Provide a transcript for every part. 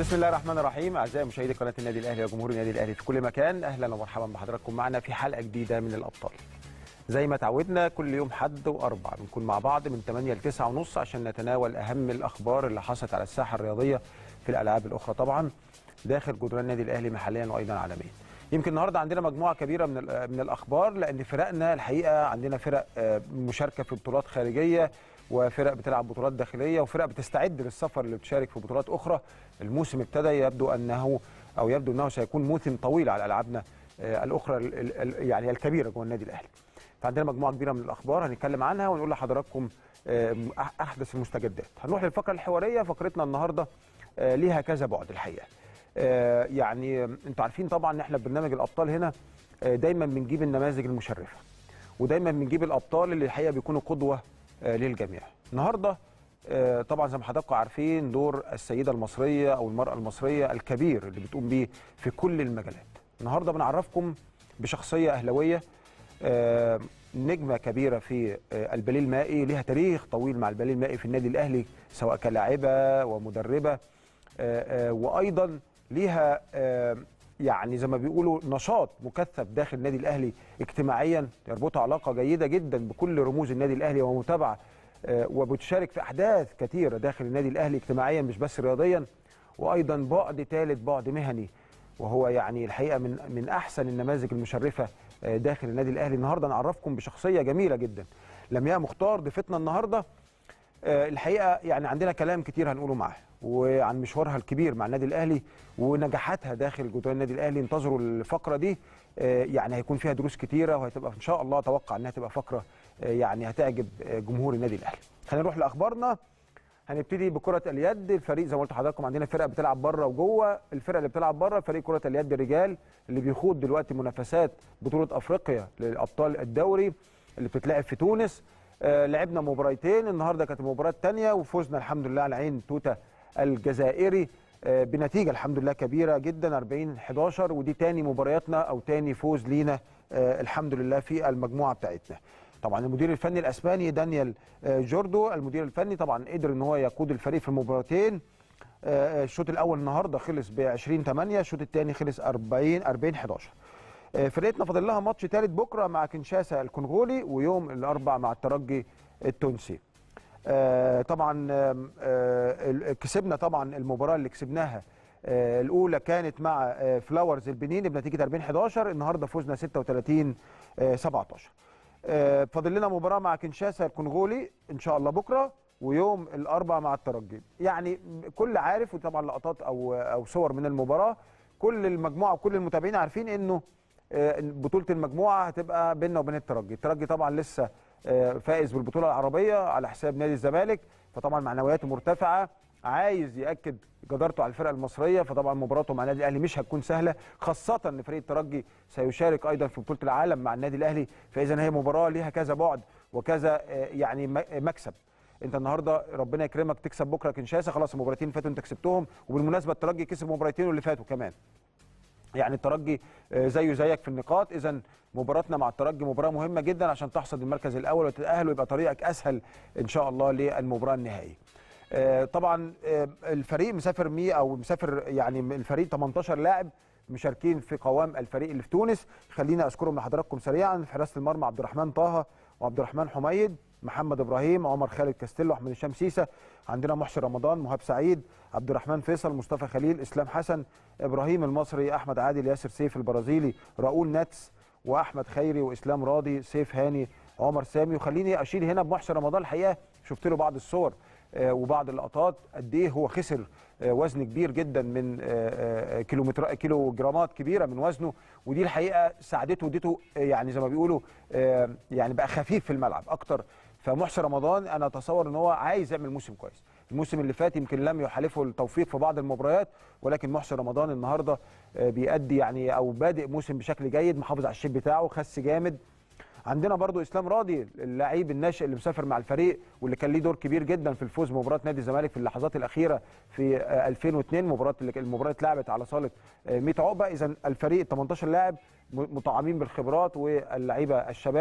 بسم الله الرحمن الرحيم اعزائي مشاهدي قناه النادي الاهلي وجمهور النادي الاهلي في كل مكان اهلا ومرحبا بحضراتكم معنا في حلقه جديده من الابطال زي ما تعودنا كل يوم حد واربع بنكون مع بعض من 8 ل 9 ونص عشان نتناول اهم الاخبار اللي حصلت على الساحه الرياضيه في الالعاب الاخرى طبعا داخل جدران النادي الاهلي محليا وايضا عالميا يمكن النهارده عندنا مجموعه كبيره من من الاخبار لان فرقنا الحقيقه عندنا فرق مشاركه في بطولات خارجيه وفرق بتلعب بطولات داخليه وفرق بتستعد للسفر اللي بتشارك في بطولات اخرى الموسم ابتدى يبدو انه او يبدو انه سيكون موسم طويل على العابنا الاخرى يعني الكبيره جوه النادي الاهلي فعندنا مجموعه كبيره من الاخبار هنتكلم عنها ونقول لحضراتكم احدث المستجدات هنروح للفقره الحواريه فقرتنا النهارده ليها كذا بعد الحقيقه يعني انتوا عارفين طبعا ان احنا برنامج الابطال هنا دايما بنجيب النماذج المشرفه ودايما بنجيب الابطال اللي الحقيقه بيكونوا قدوه للجميع النهارده طبعا زي ما حضراتكم عارفين دور السيده المصريه او المراه المصريه الكبير اللي بتقوم بيه في كل المجالات النهارده بنعرفكم بشخصيه اهلاويه نجمه كبيره في الباليه المائي لها تاريخ طويل مع الباليه المائي في النادي الاهلي سواء كلاعبه ومدربه وايضا ليها يعني زي ما بيقولوا نشاط مكثف داخل النادي الاهلي اجتماعيا يربطها علاقه جيده جدا بكل رموز النادي الاهلي ومتابعه وبتشارك في احداث كثيره داخل النادي الاهلي اجتماعيا مش بس رياضيا وايضا بعد ثالث بعد مهني وهو يعني الحقيقه من من احسن النماذج المشرفه داخل النادي الاهلي النهارده نعرفكم بشخصيه جميله جدا لمياء مختار ضيفتنا النهارده الحقيقه يعني عندنا كلام كتير هنقوله معاها وعن مشوارها الكبير مع النادي الاهلي ونجاحاتها داخل جدران النادي الاهلي انتظروا الفقره دي يعني هيكون فيها دروس كتيره وهتبقى ان شاء الله اتوقع انها تبقى فقره يعني هتعجب جمهور النادي الاهلي خلينا نروح لاخبارنا هنبتدي بكره اليد الفريق زي ما قلت لحضراتكم عندنا فرق بتلعب بره وجوه الفرق اللي بتلعب بره فريق كره اليد الرجال اللي بيخوض دلوقتي منافسات بطوله افريقيا للابطال الدوري اللي بتتلعب في تونس آه لعبنا مباراتين النهارده كانت المباراه الثانيه وفوزنا الحمد لله على عين توتا الجزائري آه بنتيجه الحمد لله كبيره جدا 40 11 ودي ثاني مبارياتنا او ثاني فوز لينا آه الحمد لله في المجموعه بتاعتنا طبعا المدير الفني الاسباني دانيال جوردو المدير الفني طبعا قدر ان هو يقود الفريق في المباراتين الشوط الاول النهارده خلص ب 20 8 الشوط الثاني خلص 40 40 11 فرقتنا فاضل لها ماتش ثالث بكره مع كنشاسا الكونغولي ويوم الاربع مع الترجي التونسي طبعا كسبنا طبعا المباراه اللي كسبناها الاولى كانت مع فلاورز البنين بنتيجه 40 11 النهارده فوزنا 36 17 فاضل لنا مباراه مع كنشاسا الكونغولي ان شاء الله بكره ويوم الاربع مع الترجي يعني كل عارف وطبعا لقطات او او صور من المباراه كل المجموعه وكل المتابعين عارفين انه بطوله المجموعه هتبقى بيننا وبين الترجي الترجي طبعا لسه فائز بالبطوله العربيه على حساب نادي الزمالك فطبعا معنوياته مرتفعه عايز ياكد جدارته على الفرقه المصريه فطبعا مباراته مع النادي الاهلي مش هتكون سهله خاصه ان فريق الترجي سيشارك ايضا في بطوله العالم مع النادي الاهلي فاذا هي مباراه ليها كذا بعد وكذا يعني مكسب انت النهارده ربنا يكرمك تكسب بكره كنشاسا خلاص المباراتين فاتوا انت كسبتهم وبالمناسبه الترجي كسب مباراتين اللي فاتوا كمان يعني الترجي زيه زيك في النقاط اذا مباراتنا مع الترجي مباراه مهمه جدا عشان تحصد المركز الاول وتتاهل ويبقى طريقك اسهل ان شاء الله للمباراه النهائيه طبعا الفريق مسافر مي او مسافر يعني الفريق 18 لاعب مشاركين في قوام الفريق اللي في تونس خلينا اذكرهم لحضراتكم سريعا في حراسه المرمى عبد الرحمن طه وعبد الرحمن حميد محمد ابراهيم عمر خالد كاستيلو احمد هشام سيسه عندنا محسن رمضان مهاب سعيد عبد الرحمن فيصل مصطفى خليل اسلام حسن ابراهيم المصري احمد عادل ياسر سيف البرازيلي راؤول ناتس واحمد خيري واسلام راضي سيف هاني عمر سامي وخليني اشير هنا بمحسن رمضان الحقيقه شفت له بعض الصور وبعض اللقطات قد ايه هو خسر وزن كبير جدا من كيلومتر كيلو جرامات كبيره من وزنه ودي الحقيقه ساعدته وديته يعني زي ما بيقولوا يعني بقى خفيف في الملعب اكتر فمحسن رمضان انا اتصور ان هو عايز يعمل موسم كويس الموسم اللي فات يمكن لم يحالفه التوفيق في بعض المباريات ولكن محسن رمضان النهارده بيأدي يعني او بادئ موسم بشكل جيد محافظ على الشيب بتاعه خس جامد عندنا برضو اسلام راضي اللعيب الناشئ اللي مسافر مع الفريق واللي كان ليه دور كبير جدا في الفوز بمباراه نادي الزمالك في اللحظات الاخيره في 2002 مباراه المباراه اتلعبت على صاله 100 عقبه اذا الفريق 18 لاعب مطعمين بالخبرات واللعيبه الشباب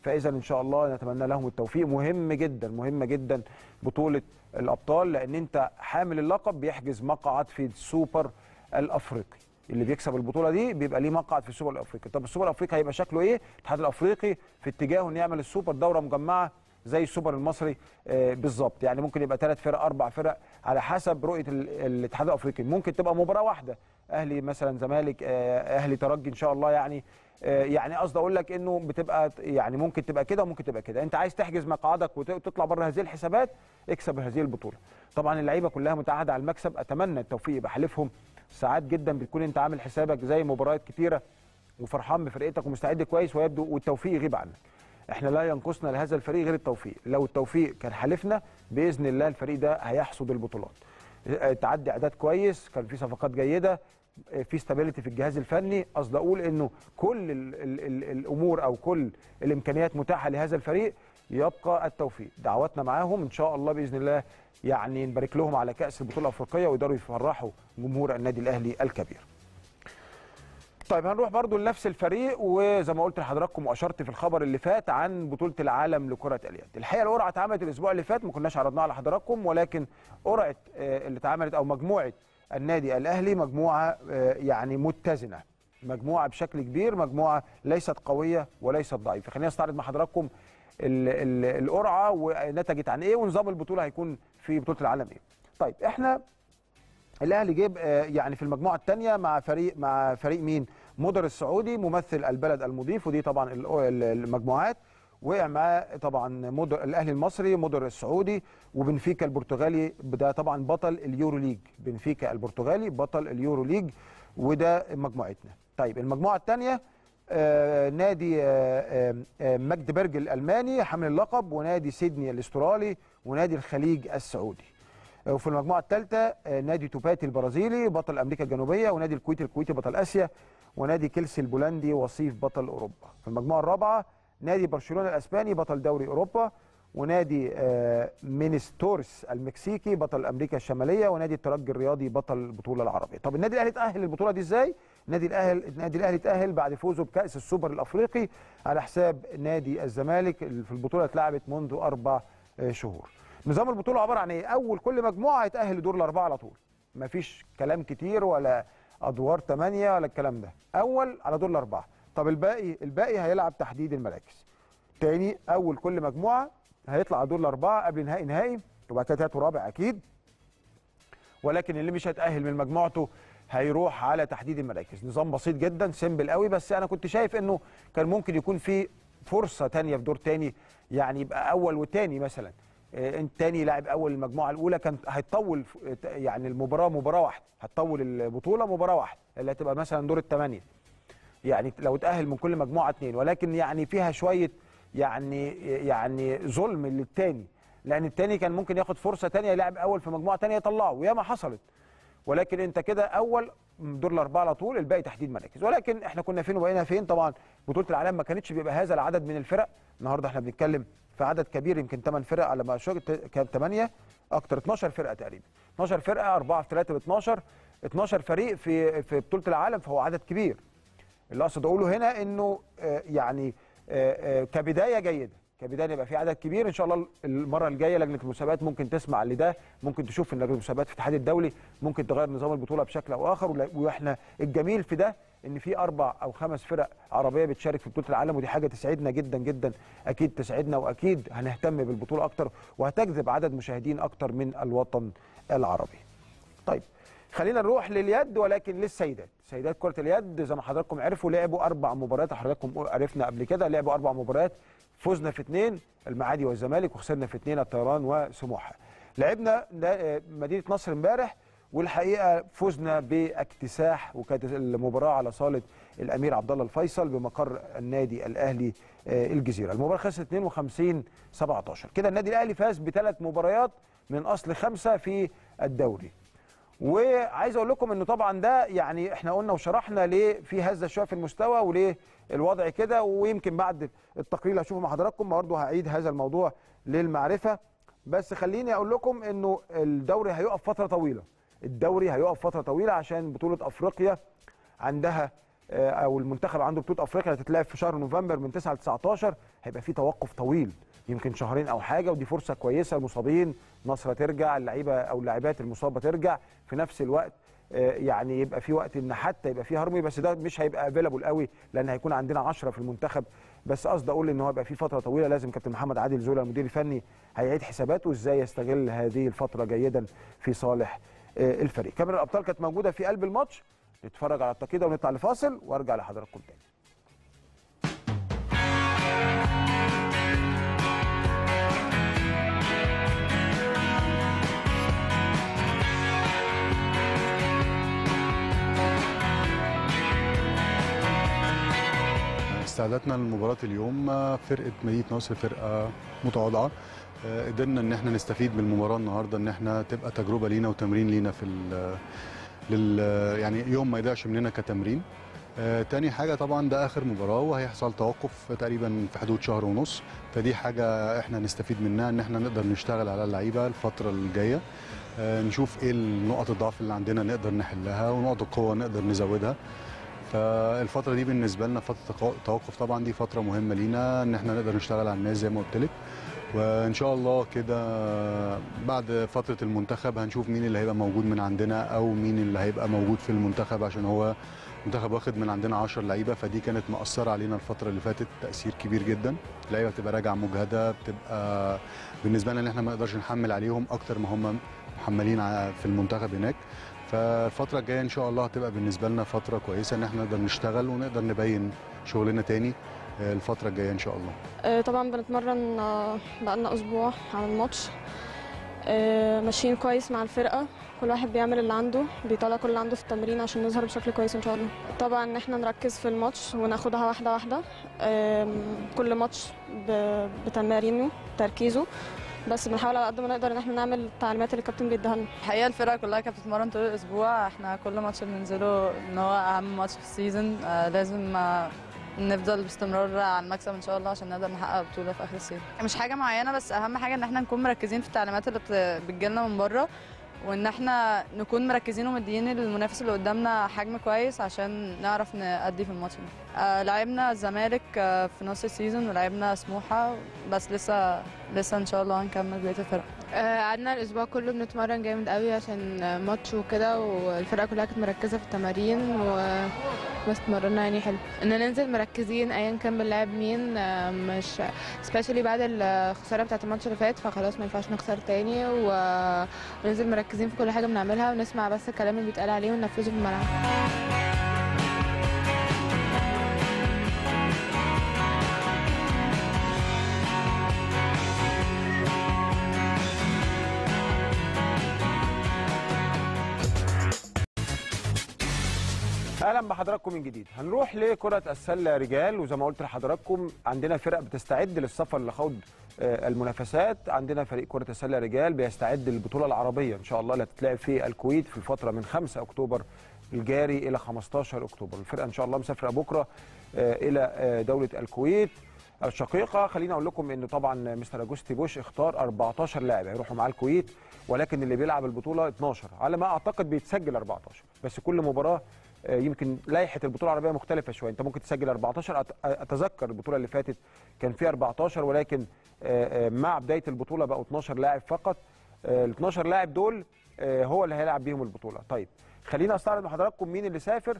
فاذا ان شاء الله نتمنى لهم التوفيق مهم جدا مهمه جدا بطوله الابطال لان انت حامل اللقب بيحجز مقعد في السوبر الافريقي اللي بيكسب البطوله دي بيبقى ليه مقعد في السوبر الافريقي طب السوبر الافريقي هيبقى شكله ايه الاتحاد الافريقي في اتجاهه انه يعمل السوبر دوره مجمعه زي السوبر المصري آه، بالظبط يعني ممكن يبقى ثلاث فرق اربع فرق على حسب رؤيه ال- الاتحاد الافريقي ممكن تبقى مباراه واحده اهلي مثلا زمالك آه، اهلي ترجي ان شاء الله يعني آه، يعني قصدي اقول لك انه بتبقى يعني ممكن تبقى كده وممكن تبقى كده انت عايز تحجز مقعدك وت- وتطلع بره هذه الحسابات اكسب هذه البطوله طبعا اللعيبه كلها متعهده على المكسب اتمنى التوفيق يبقى حلفهم ساعات جدا بتكون انت عامل حسابك زي مباريات كتيره وفرحان بفرقتك ومستعد كويس ويبدو والتوفيق يغيب عنك احنا لا ينقصنا لهذا الفريق غير التوفيق لو التوفيق كان حالفنا باذن الله الفريق ده هيحصد البطولات اه، تعدي اعداد كويس كان في صفقات جيده اه، في استابيليتي في الجهاز الفني قصدي اقول انه كل ال ال ال الامور او كل الامكانيات متاحه لهذا الفريق يبقى التوفيق دعواتنا معاهم ان شاء الله باذن الله يعني نبارك لهم على كاس البطوله الافريقيه ويقدروا يفرحوا جمهور النادي الاهلي الكبير طيب هنروح برضو لنفس الفريق وزي ما قلت لحضراتكم واشرت في الخبر اللي فات عن بطوله العالم لكره اليد الحقيقه القرعه اتعملت الاسبوع اللي فات ما كناش عرضناها لحضراتكم ولكن قرعه آه، اللي اتعملت او مجموعه النادي الاهلي مجموعه آه، يعني متزنه مجموعه بشكل كبير مجموعه ليست قويه وليست ضعيفه خلينا نستعرض مع حضراتكم ال- ال- القرعه ونتجت عن ايه ونظام البطوله هيكون في بطوله العالم ايه طيب احنا الاهلي جيب آه، يعني في المجموعه الثانيه مع فريق مع فريق مين مودر السعودي ممثل البلد المضيف ودي طبعا ال- ال- المجموعات وقع معاه طبعا مودر الاهلي المصري مودر السعودي وبنفيكا البرتغالي ده طبعا بطل اليورو ليج بنفيكا البرتغالي بطل اليورو ليج وده مجموعتنا طيب المجموعه الثانيه آه نادي آه آه آه، ماجدبرج الالماني حامل اللقب ونادي سيدني الاسترالي ونادي الخليج السعودي وفي المجموعه الثالثه نادي توباتي البرازيلي بطل امريكا الجنوبيه ونادي الكويت الكويتي بطل اسيا ونادي كيلسي البولندي وصيف بطل اوروبا في المجموعه الرابعه نادي برشلونه الاسباني بطل دوري اوروبا ونادي آه، مينستورس المكسيكي بطل امريكا الشماليه ونادي الترجي الرياضي بطل البطوله العربيه طب النادي الاهلي تاهل البطوله دي ازاي النادي الاهلي النادي الاهلي تاهل بعد فوزه بكاس السوبر الافريقي على حساب نادي الزمالك في البطوله اتلعبت منذ اربع آه، شهور نظام البطوله عباره عن ايه اول كل مجموعه هيتاهل لدور الاربعه على طول مفيش كلام كتير ولا ادوار ثمانيه ولا الكلام ده اول على دور الاربعه طب الباقي الباقي هيلعب تحديد المراكز تاني اول كل مجموعه هيطلع على دور الاربعه قبل نهائي نهائي وبعد كده تالت ورابع اكيد ولكن اللي مش هيتاهل من مجموعته هيروح على تحديد المراكز نظام بسيط جدا سيمبل قوي بس انا كنت شايف انه كان ممكن يكون في فرصه تانية في دور تاني يعني يبقى اول وتاني مثلا آه، انت تاني لاعب اول المجموعه الاولى كان هيطول ف- يعني المباراه مباراه واحده هتطول البطوله مباراه واحده اللي هتبقى مثلا دور الثمانيه يعني لو اتاهل من كل مجموعه اثنين ولكن يعني فيها شويه يعني يعني ظلم للتاني لان التاني كان ممكن ياخد فرصه تانية يلعب اول في مجموعه تانية يطلعه وياما حصلت ولكن انت كده اول دور الاربعه على طول الباقي تحديد مراكز ولكن احنا كنا فين وبقينا فين طبعا بطوله العالم ما كانتش بيبقى هذا العدد من الفرق النهارده احنا بنتكلم في عدد كبير يمكن 8 فرق على ما شفت كام 8 اكتر 12 فرقه تقريبا 12 فرقه 4 في 3 ب 12 12 فريق في في بطوله العالم فهو عدد كبير اللي اقصد اقوله هنا انه آه، يعني آه، آه، كبدايه جيده كبدايه يبقى في عدد كبير ان شاء الله المره الجايه لجنه المسابقات ممكن تسمع لده ممكن تشوف ان لجنه المسابقات في الاتحاد الدولي ممكن تغير نظام البطوله بشكل او اخر ولا- واحنا الجميل في ده ان في اربع او خمس فرق عربيه بتشارك في بطوله العالم ودي حاجه تسعدنا جدا جدا اكيد تسعدنا واكيد هنهتم بالبطوله اكتر وهتجذب عدد مشاهدين اكتر من الوطن العربي. طيب خلينا نروح لليد ولكن للسيدات سيدات كرة اليد زي ما حضراتكم عرفوا لعبوا أربع مباريات حضراتكم عرفنا قبل كده لعبوا أربع مباريات فزنا في اثنين المعادي والزمالك وخسرنا في اثنين الطيران وسموحة لعبنا نا- مدينة نصر امبارح والحقيقة فزنا باكتساح وكانت المباراة على صالة الأمير عبد الله الفيصل بمقر النادي الأهلي آه، الجزيرة المباراة خلصت 52 17 كده النادي الأهلي فاز بثلاث مباريات من أصل خمسة في الدوري وعايز اقول لكم انه طبعا ده يعني احنا قلنا وشرحنا ليه في هزه شويه في المستوى وليه الوضع كده ويمكن بعد التقرير اللي هشوفه مع حضراتكم برضه هعيد هذا الموضوع للمعرفه بس خليني اقول لكم انه الدوري هيقف فتره طويله الدوري هيقف فتره طويله عشان بطوله افريقيا عندها آه، او المنتخب عنده بطوله افريقيا هتتلعب في شهر نوفمبر من 9 ل 19 هيبقى في توقف طويل يمكن شهرين او حاجه ودي فرصه كويسه المصابين نصره ترجع اللعيبه او اللاعبات المصابه ترجع في نفس الوقت آه، يعني يبقى في وقت ان حتى يبقى في هرمي بس ده مش هيبقى افيلابل قوي لان هيكون عندنا 10 في المنتخب بس قصدي اقول ان هو يبقى في فتره طويله لازم كابتن محمد عادل زولا المدير الفني هيعيد حساباته ازاي يستغل هذه الفتره جيدا في صالح آه، الفريق كاميرا الابطال كانت موجوده في قلب الماتش نتفرج على التقييد ونطلع لفاصل وارجع لحضراتكم تاني استعدادنا لمباراة اليوم آه، فرقة مدينة نصر فرقة متواضعة آه، قدرنا ان احنا نستفيد من المباراة النهاردة ان احنا تبقى تجربة لينا وتمرين لينا في ال لل يعني يوم ما يضيعش مننا كتمرين آه، تاني حاجة طبعا ده آخر مباراة وهيحصل توقف تقريبا في حدود شهر ونص فدي حاجة احنا نستفيد منها ان احنا نقدر نشتغل على اللعيبة الفترة الجاية آه، نشوف ايه نقط الضعف اللي عندنا نقدر نحلها ونقط القوة نقدر نزودها فالفترة دي بالنسبة لنا فترة تقا- توقف طبعا دي فترة مهمة لينا ان احنا نقدر نشتغل على الناس زي ما قلت لك وان شاء الله كده بعد فترة المنتخب هنشوف مين اللي هيبقى موجود من عندنا او مين اللي هيبقى موجود في المنتخب عشان هو المنتخب واخد من عندنا 10 لعيبه فدي كانت مأثرة علينا الفترة اللي فاتت تأثير كبير جدا اللعيبه بتبقى راجعة مجهدة بتبقى بالنسبة لنا ان احنا ما نقدرش نحمل عليهم اكتر ما هم محملين ع- في المنتخب هناك فالفترة الجاية إن شاء الله هتبقى بالنسبة لنا فترة كويسة إن إحنا نقدر نشتغل ونقدر نبين شغلنا تاني آه، الفترة الجاية إن شاء الله. آه، طبعا بنتمرن آه، بقالنا اسبوع على الماتش آه، ماشيين كويس مع الفرقه كل واحد بيعمل اللي عنده بيطلع كل اللي عنده في التمرين عشان نظهر بشكل كويس ان شاء الله طبعا ان احنا نركز في الماتش وناخدها واحده واحده آم، كل ماتش ب- بتمارينه تركيزه بس بنحاول على قد ما نقدر ان احنا نعمل التعليمات اللي الكابتن بيديها لنا الحقيقه الفرقه كلها كانت بتتمرن طول الاسبوع احنا كل ماتش بننزله ان هو اهم ماتش في السيزون آه لازم آه نفضل باستمرار على المكسب ان شاء الله عشان نقدر نحقق بطوله في اخر السيزون مش حاجه معينه بس اهم حاجه ان احنا نكون مركزين في التعليمات اللي بت- بتجيلنا من بره وان احنا نكون مركزين ومديين المنافس اللي قدامنا حجم كويس عشان نعرف نأدي في الماتش ده آه لعبنا الزمالك آه في نص السيزون ولعبنا سموحه بس لسه لسه ان شاء الله هنكمل بقيه الفرق آه، قعدنا الاسبوع كله بنتمرن جامد قوي عشان آه، ماتش وكده والفرقه كلها كانت مركزه في التمارين و بس اتمرنا يعني حلو ان ننزل مركزين ايا كان بنلعب مين آه، مش سبيشالي بعد الخساره بتاعه الماتش اللي فات فخلاص ما ينفعش نخسر تاني و- وننزل مركزين في كل حاجه بنعملها ونسمع بس الكلام اللي بيتقال عليه وننفذه في الملعب اهلا بحضراتكم من جديد هنروح لكره السله رجال وزي ما قلت لحضراتكم عندنا فرق بتستعد للسفر لخوض آه، المنافسات عندنا فريق كره السله رجال بيستعد للبطوله العربيه ان شاء الله اللي هتتلعب في الكويت في الفتره من 5 اكتوبر الجاري الى 15 اكتوبر الفرقه ان شاء الله مسافره بكره آه، الى آه، دوله الكويت الشقيقه خليني اقول لكم ان طبعا مستر اجوستي بوش اختار 14 لاعب هيروحوا معاه الكويت ولكن اللي بيلعب البطوله 12 على ما اعتقد بيتسجل 14 بس كل مباراه آه، يمكن لائحه البطوله العربيه مختلفه شويه انت ممكن تسجل 14 أت- اتذكر البطوله اللي فاتت كان في 14 ولكن آه، آه، مع بدايه البطوله بقوا 12 لاعب فقط ال 12 لاعب دول آه، هو اللي هيلعب بيهم البطوله طيب خلينا استعرض مع حضراتكم مين اللي سافر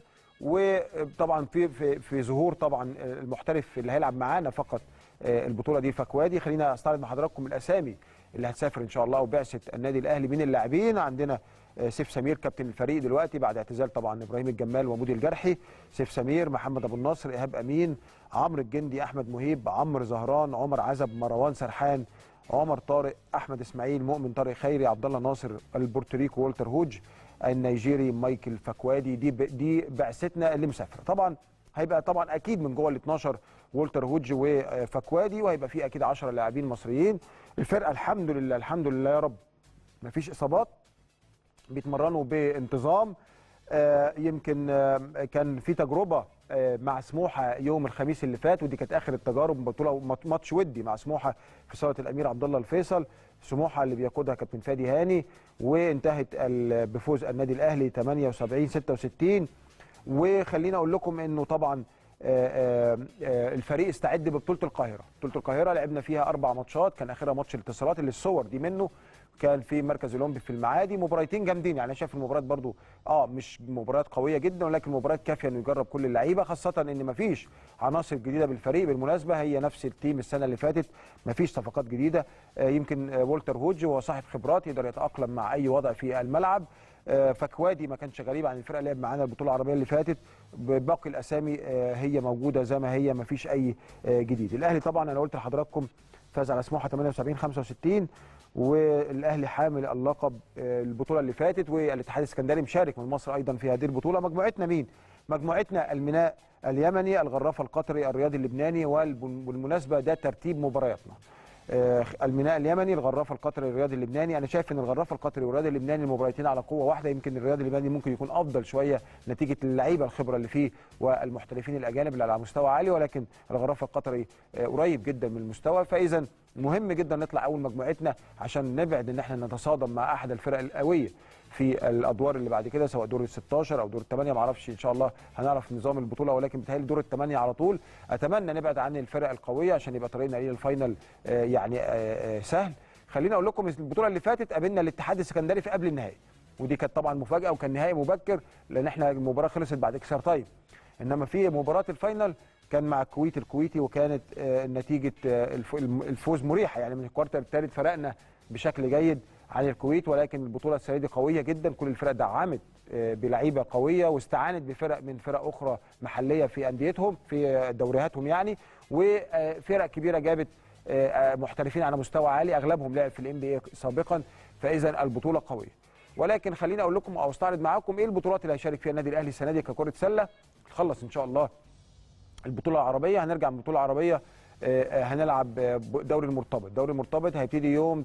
وطبعا في في في ظهور طبعا المحترف اللي هيلعب معانا فقط آه، البطوله دي فكوادي خلينا استعرض مع حضراتكم الاسامي اللي هتسافر ان شاء الله وبعثه النادي الاهلي من اللاعبين عندنا آه، سيف سمير كابتن الفريق دلوقتي بعد اعتزال طبعا ابراهيم الجمال ومودي الجرحي سيف سمير محمد ابو النصر ايهاب امين عمرو الجندي احمد مهيب عمرو زهران عمر عزب مروان سرحان عمر طارق احمد اسماعيل مؤمن طارق خيري عبد الله ناصر البورتوريكو والتر هوج النيجيري مايكل فكوادي دي ب... دي بعثتنا اللي مسافره طبعا هيبقى طبعا اكيد من جوه ال 12 والتر هوج وفكوادي وهيبقى في اكيد 10 لاعبين مصريين الفرقه الحمد لله الحمد لله يا رب مفيش اصابات بيتمرنوا بانتظام آه، يمكن آه، كان في تجربه آه، مع سموحه يوم الخميس اللي فات ودي كانت اخر التجارب بطوله مات- ماتش ودي مع سموحه في صاله الامير عبد الله الفيصل سموحه اللي بيقودها كابتن فادي هاني وانتهت ال- بفوز النادي الاهلي 78 66 وخليني اقول لكم انه طبعا آه، آه، آه، الفريق استعد ببطوله القاهره بطوله القاهره لعبنا فيها اربع ماتشات كان اخرها ماتش الاتصالات اللي الصور دي منه كان في مركز الاولمبي في المعادي مباراتين جامدين يعني انا شايف المباريات برضو اه مش مباريات قويه جدا ولكن مباريات كافيه انه يجرب كل اللعيبه خاصه ان مفيش عناصر جديده بالفريق بالمناسبه هي نفس التيم السنه اللي فاتت مفيش صفقات جديده آه يمكن آه وولتر هوج هو صاحب خبرات يقدر يتاقلم مع اي وضع في الملعب آه، فكوادي ما كانش غريب عن الفرقه اللي لعب معانا البطوله العربيه اللي فاتت باقي الاسامي آه، هي موجوده زي ما هي ما فيش اي آه، جديد الاهلي طبعا انا قلت لحضراتكم فاز على سموحه 78 65 والاهلي حامل اللقب آه، البطوله اللي فاتت والاتحاد السكندري مشارك من مصر ايضا في هذه البطوله مجموعتنا مين مجموعتنا الميناء اليمني الغرافه القطري الرياضي اللبناني والب- والمناسبه ده ترتيب مبارياتنا آه، الميناء اليمني الغرافه القطري الرياضي اللبناني انا شايف ان الغرافه القطري والرياضي اللبناني المباراتين على قوه واحده يمكن الرياضي اللبناني ممكن يكون افضل شويه نتيجه اللعيبه الخبره اللي فيه والمحترفين الاجانب اللي على مستوى عالي ولكن الغرافه القطري آه، قريب جدا من المستوى فاذا مهم جدا نطلع اول مجموعتنا عشان نبعد ان احنا نتصادم مع احد الفرق القويه في الادوار اللي بعد كده سواء دور ال 16 او دور الثمانيه ما اعرفش ان شاء الله هنعرف نظام البطوله ولكن بيتهيألي دور الثمانيه على طول اتمنى نبعد عن الفرق القويه عشان يبقى طريقنا ليه الفاينل آه، يعني آه، آه، سهل خليني اقول لكم البطوله اللي فاتت قابلنا الاتحاد السكندري في قبل النهائي ودي كانت طبعا مفاجاه وكان نهائي مبكر لان احنا المباراه خلصت بعد اكسار تايم انما في مباراه الفاينل كان مع الكويت الكويتي وكانت آه، نتيجه آه، الف- الم- الفوز مريحه يعني من الكوارتر الثالث فرقنا بشكل جيد عن الكويت ولكن البطوله السنه دي قويه جدا كل الفرق دعمت آه، بلعيبه قويه واستعانت بفرق من فرق اخرى محليه في انديتهم في آه، دورياتهم يعني وفرق كبيره جابت آه، آه، محترفين على مستوى عالي اغلبهم لعب في الام بي سابقا فاذا البطوله قويه ولكن خليني اقول لكم او استعرض معاكم ايه البطولات اللي هيشارك فيها النادي الاهلي السنه دي ككره سله نخلص ان شاء الله البطوله العربيه هنرجع من البطوله العربيه آه، آه، هنلعب آه، ب- دوري المرتبط دوري المرتبط هيبتدي يوم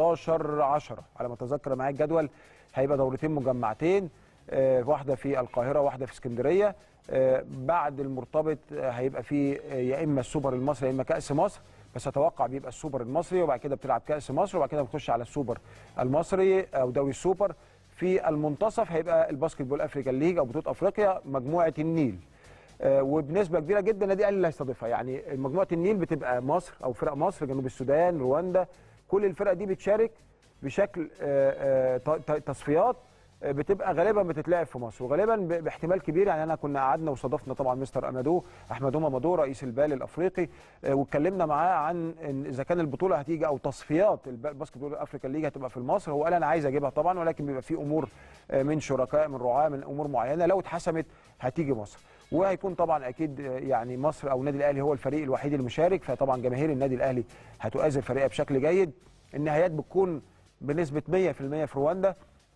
19 10 على ما اتذكر معايا الجدول هيبقى دورتين مجمعتين آه، واحده في القاهره واحده في اسكندريه آه، بعد المرتبط آه، هيبقى في آه، يا اما السوبر المصري يا اما كاس مصر بس اتوقع بيبقى السوبر المصري وبعد كده بتلعب كاس مصر وبعد كده بنخش على السوبر المصري او دوري السوبر في المنتصف هيبقى الباسكت بول افريكان ليج او بطوله افريقيا مجموعه النيل آه، وبنسبه كبيره جدا النادي الاهلي اللي هيستضيفها يعني مجموعه النيل بتبقى مصر او فرق مصر جنوب السودان رواندا كل الفرق دي بتشارك بشكل آه، آه، ت- ت- تصفيات آه، بتبقى غالبا بتتلعب في مصر وغالبا ب- باحتمال كبير يعني انا كنا قعدنا وصادفنا طبعا مستر امادو احمد امادو رئيس البال الافريقي آه، واتكلمنا معاه عن إن اذا كان البطوله هتيجي او تصفيات الب- الباسكت بول افريكان ليج هتبقى في مصر هو قال انا عايز اجيبها طبعا ولكن بيبقى في امور آه، من شركاء من رعاه من امور معينه لو اتحسمت هتيجي مصر وهيكون طبعا اكيد يعني مصر او النادي الاهلي هو الفريق الوحيد المشارك فطبعا جماهير النادي الاهلي هتؤازر فريقها بشكل جيد النهايات بتكون بنسبه 100% في رواندا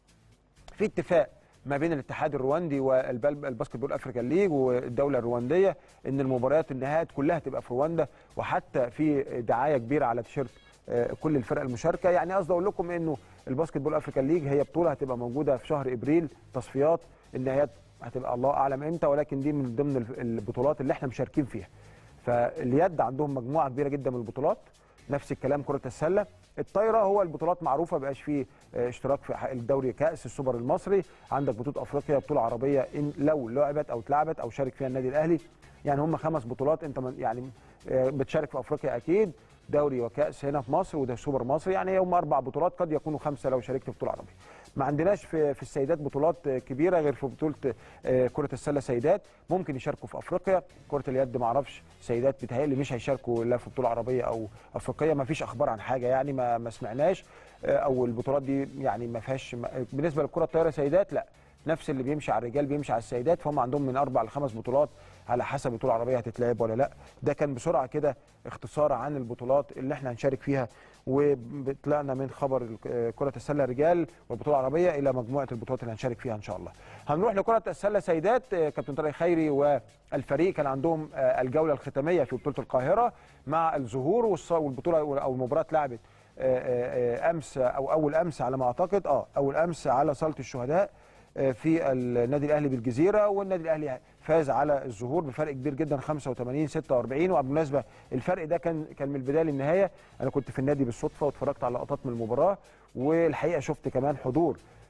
في اتفاق ما بين الاتحاد الرواندي والباسكت بول افريكان ليج والدوله الروانديه ان المباريات النهائيات كلها تبقى في رواندا وحتى في دعايه كبيره على تيشيرت آه، كل الفرق المشاركه يعني قصدي اقول لكم انه الباسكت بول افريكان ليج هي بطوله هتبقى موجوده في شهر ابريل تصفيات النهائيات هتبقى الله اعلم امتى ولكن دي من ضمن الف- البطولات اللي احنا مشاركين فيها فاليد عندهم مجموعه كبيره جدا من البطولات نفس الكلام كره السله الطايره هو البطولات معروفه بقاش فيه آه، اشتراك في ح- الدوري كاس السوبر المصري عندك بطوله افريقيا بطوله عربيه إن لو لعبت او اتلعبت او شارك فيها النادي الاهلي يعني هم خمس بطولات انت من يعني آه، بتشارك في افريقيا اكيد دوري وكاس هنا في مصر وده سوبر مصري يعني هم اربع بطولات قد يكونوا خمسه لو شاركت في بطوله عربيه ما عندناش في في السيدات بطولات آه، كبيره غير في بطوله آه، كره السله سيدات ممكن يشاركوا في افريقيا كره اليد ما اعرفش سيدات بتهيألي مش هيشاركوا لا في بطوله عربيه او افريقيه ما فيش اخبار عن حاجه يعني ما ما سمعناش آه، او البطولات دي يعني ما فيهاش ما- بالنسبه للكره الطايره سيدات لا نفس اللي بيمشي على الرجال بيمشي على السيدات فهم عندهم من اربع لخمس بطولات على حسب البطوله العربيه هتتلعب ولا لا ده كان بسرعه كده اختصار عن البطولات اللي احنا هنشارك فيها وطلعنا من خبر ال- كره السله رجال والبطوله العربيه الى مجموعه البطولات اللي هنشارك فيها ان شاء الله هنروح لكره السله سيدات آه، كابتن طارق خيري والفريق كان عندهم آه، الجوله الختاميه في بطوله القاهره مع الظهور والص- والبطوله او المباراه اتلعبت آه، آه، آه، امس او اول امس على ما اعتقد اه اول امس على صاله الشهداء آه، في النادي الاهلي بالجزيره والنادي الاهلي فاز على الظهور بفرق كبير جدا 85 46 وبالمناسبه الفرق ده كان كان من البدايه للنهايه انا كنت في النادي بالصدفه واتفرجت على لقطات من المباراه والحقيقه شفت كمان حضور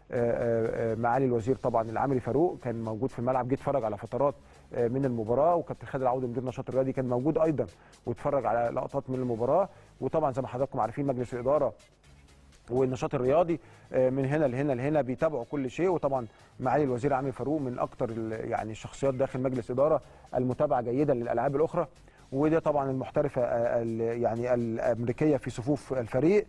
آه، آه، معالي الوزير طبعا العمري فاروق كان موجود في الملعب جه اتفرج على فترات آه، من المباراه وكابتن خالد العوضي مدير النشاط الرياضي كان موجود ايضا واتفرج على لقطات من المباراه وطبعا زي ما حضراتكم عارفين مجلس الاداره والنشاط الرياضي آه، من هنا لهنا لهنا بيتابعوا كل شيء وطبعا معالي الوزير عامر فاروق من اكثر يعني الشخصيات داخل مجلس اداره المتابعه جيدا للالعاب الاخرى وده طبعا المحترفه آه، ال- يعني الامريكيه في صفوف الفريق